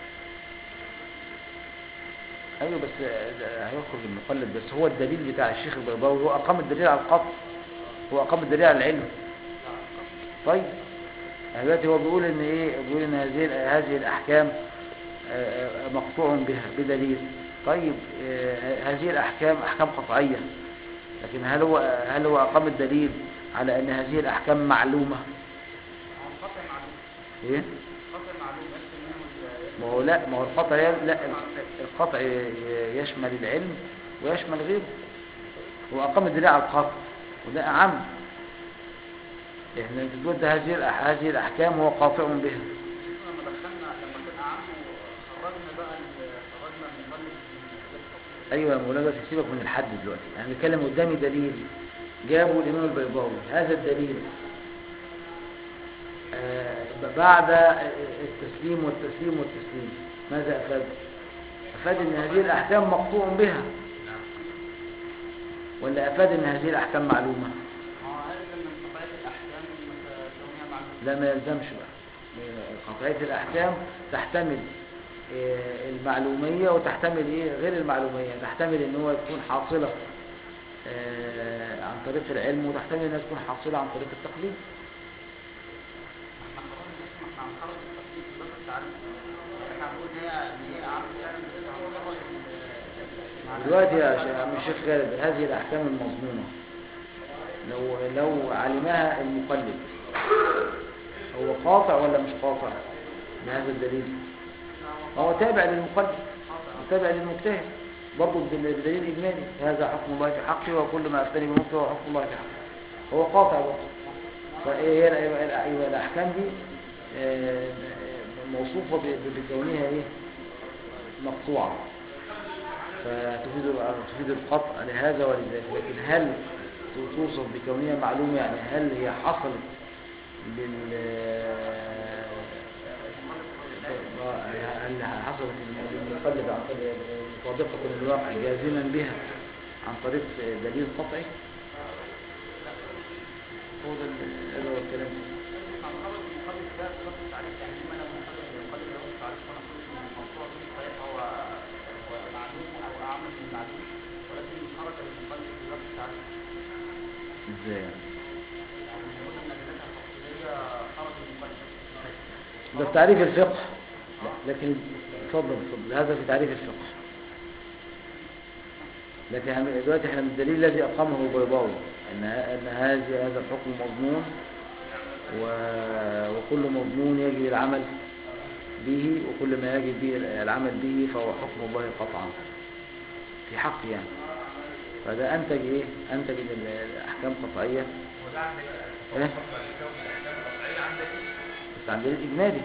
ايوه بس ده هيخرج المقلد بس هو الدليل بتاع الشيخ البيضاوي هو اقام الدليل على القطع هو اقام الدليل على العلم طيب يعني دلوقتي هو بيقول ان ايه بيقول ان هذه هذه الاحكام آه، آه، مقطوع بها بدليل طيب آه، هذه الاحكام احكام قطعيه لكن هل هو هل هو اقام الدليل على ان هذه الاحكام معلومه هو القطع معلوم ايه القطع معلوم يكفي منه ال- ما هو لا ما هو القطع ي- لا القطع ي- يشمل العلم ويشمل غيره هو أقام الدليل على القطع وده أعم احنا انت تقول ده هذه الأح- هذه الأحكام هو قاطع بها لما دخلنا لما كان أعم خرجنا بقى ال- خرجنا المقلد من التفصيل أيوة يا مولانا بس سيبك من الحد دلوقتي يعني بنتكلم قدامي دليل جابه الإمام البيضاوي هذا الدليل آه، ب- بعد التسليم والتسليم والتسليم ماذا أفاد؟ أفاد أن هذه الأحكام مقطوع بها ولا أفاد أن هذه الأحكام معلومة؟ هو هذا من قطعية الأحكام كونها معلومة لا ما يلزمش بقى قطعية الأحكام تحتمل آه، المعلومية وتحتمل إيه غير المعلومية تحتمل إن هو تكون حاصلة آه، عن طريق العلم وتحتمل إنها تكون حاصلة عن طريق التقليد احنا خرجنا اسمه احنا هنخرج التفصيل في باب التعريف احنا هنقول ان هي ان هي أعم فعلا بس هنخرج ال- دلوقتي يا شيخ- عم الشيخ خالد هذه الأحكام المظنونة لو لو علمها المقلد هو قاطع ولا مش قاطع بهذا الدليل هو تابع للمقلد تابع للمجتهد برضه بدل- بدليل إجمالي هذا حكم الله في حقي وكل ما أفتني بمفتي هو حكم الله في حقي هو قاطع برضه فهي ال- ال- ال- الأحكام دي آه، موصوفة ب- ب- بكونها إيه مقطوعة فتفيد ال- تفيد القطع لهذا ولذاك لكن هل توصف بكونها معلومة يعني هل هي حصلت لل هل حصلت للمقلد عن طريق مطابقة للواقع جازما بها عن طريق دليل قطعي هو ده ال- هذا هو الكلام هنخرج المقلد ده في باب التعريف يعني لما انا بنخرج المقلد ده في التعريف وانا اقول ان الموضوع به صحيح هو هو معلوم او اعم من المعلوم ولكن خرج المقلد في باب التعريف ازاي يعني يعني نقول ان الادله التفصيليه خرج المقلد ده في تعريف الفقه لا، لكن اتفضل اتفضل هذا في تعريف الفقه لكن احنا- دلوقتي احنا من الدليل الذي اقامه البيضاوي ان ان هذا هذا الحكم مضمون و- وكل مضمون يجب العمل به وكل ما يجب به العمل به فهو حكم الله قطعا في حق يعني فده انتج ايه انتج ان ال- الاحكام قطعيه وده عندك ايه الأحكام القطعية عندك بس عن دليل اجمالي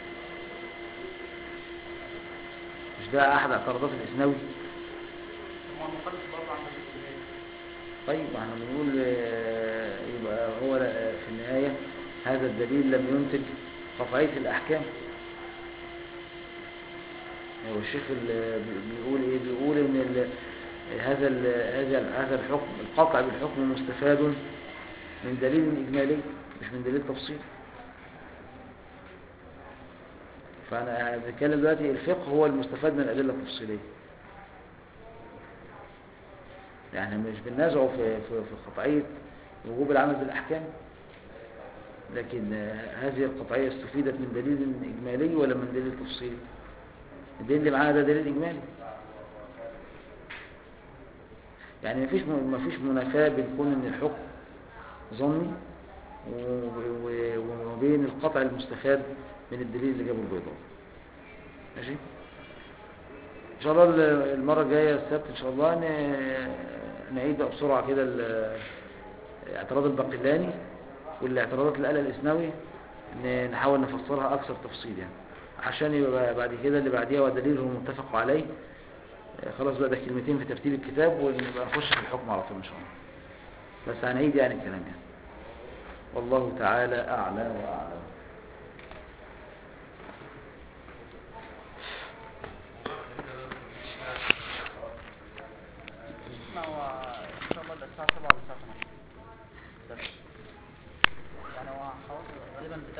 مش ده احد اعتراضات الاسنوي هو المخالف برضه عند الاجتهاد طيب ما احنا بنقول آه، يبقى هو آه، في النهاية هذا الدليل لم ينتج قطعية الأحكام هو الشيخ ال- بي- بيقول ايه بيقول ان ال- هذا ال- هذا هذا الحكم القطع بالحكم مستفاد من دليل إجمالي مش من دليل تفصيلي فأنا بتكلم دلوقتي الفقه هو المستفاد من الأدلة التفصيلية يعني مش بننازعه في في في قطعية وجوب العمل بالأحكام لكن آه، هذه القطعية استفيدت من دليل إجمالي ولا من دليل تفصيلي الدليل اللي معانا ده دليل إجمالي يعني مفيش مفيش منافاة بين كون إن الحكم ظني و- و- وبين القطع المستفاد من الدليل اللي جابه البيضاوي ماشي ان شاء الله ال- المره الجايه السبت ان شاء الله ن- نعيد بقى بسرعه كده ال- اعتراض الباقلاني والاعتراضات اللي قالها الاسنوي ن- نحاول نفسرها اكثر تفصيل يعني عشان يبقى بعد كده اللي بعديها ودليل هو متفق عليه آه، خلاص بقى ده كلمتين في ترتيب الكتاب ونبقى نخش في الحكم على طول ان شاء الله بس هنعيد يعني الكلام يعني والله تعالى اعلى واعلم ما هو ان شاء الله ده الساعه 7 ولا الساعه 8 يعني هو حوالي غالبا بتاع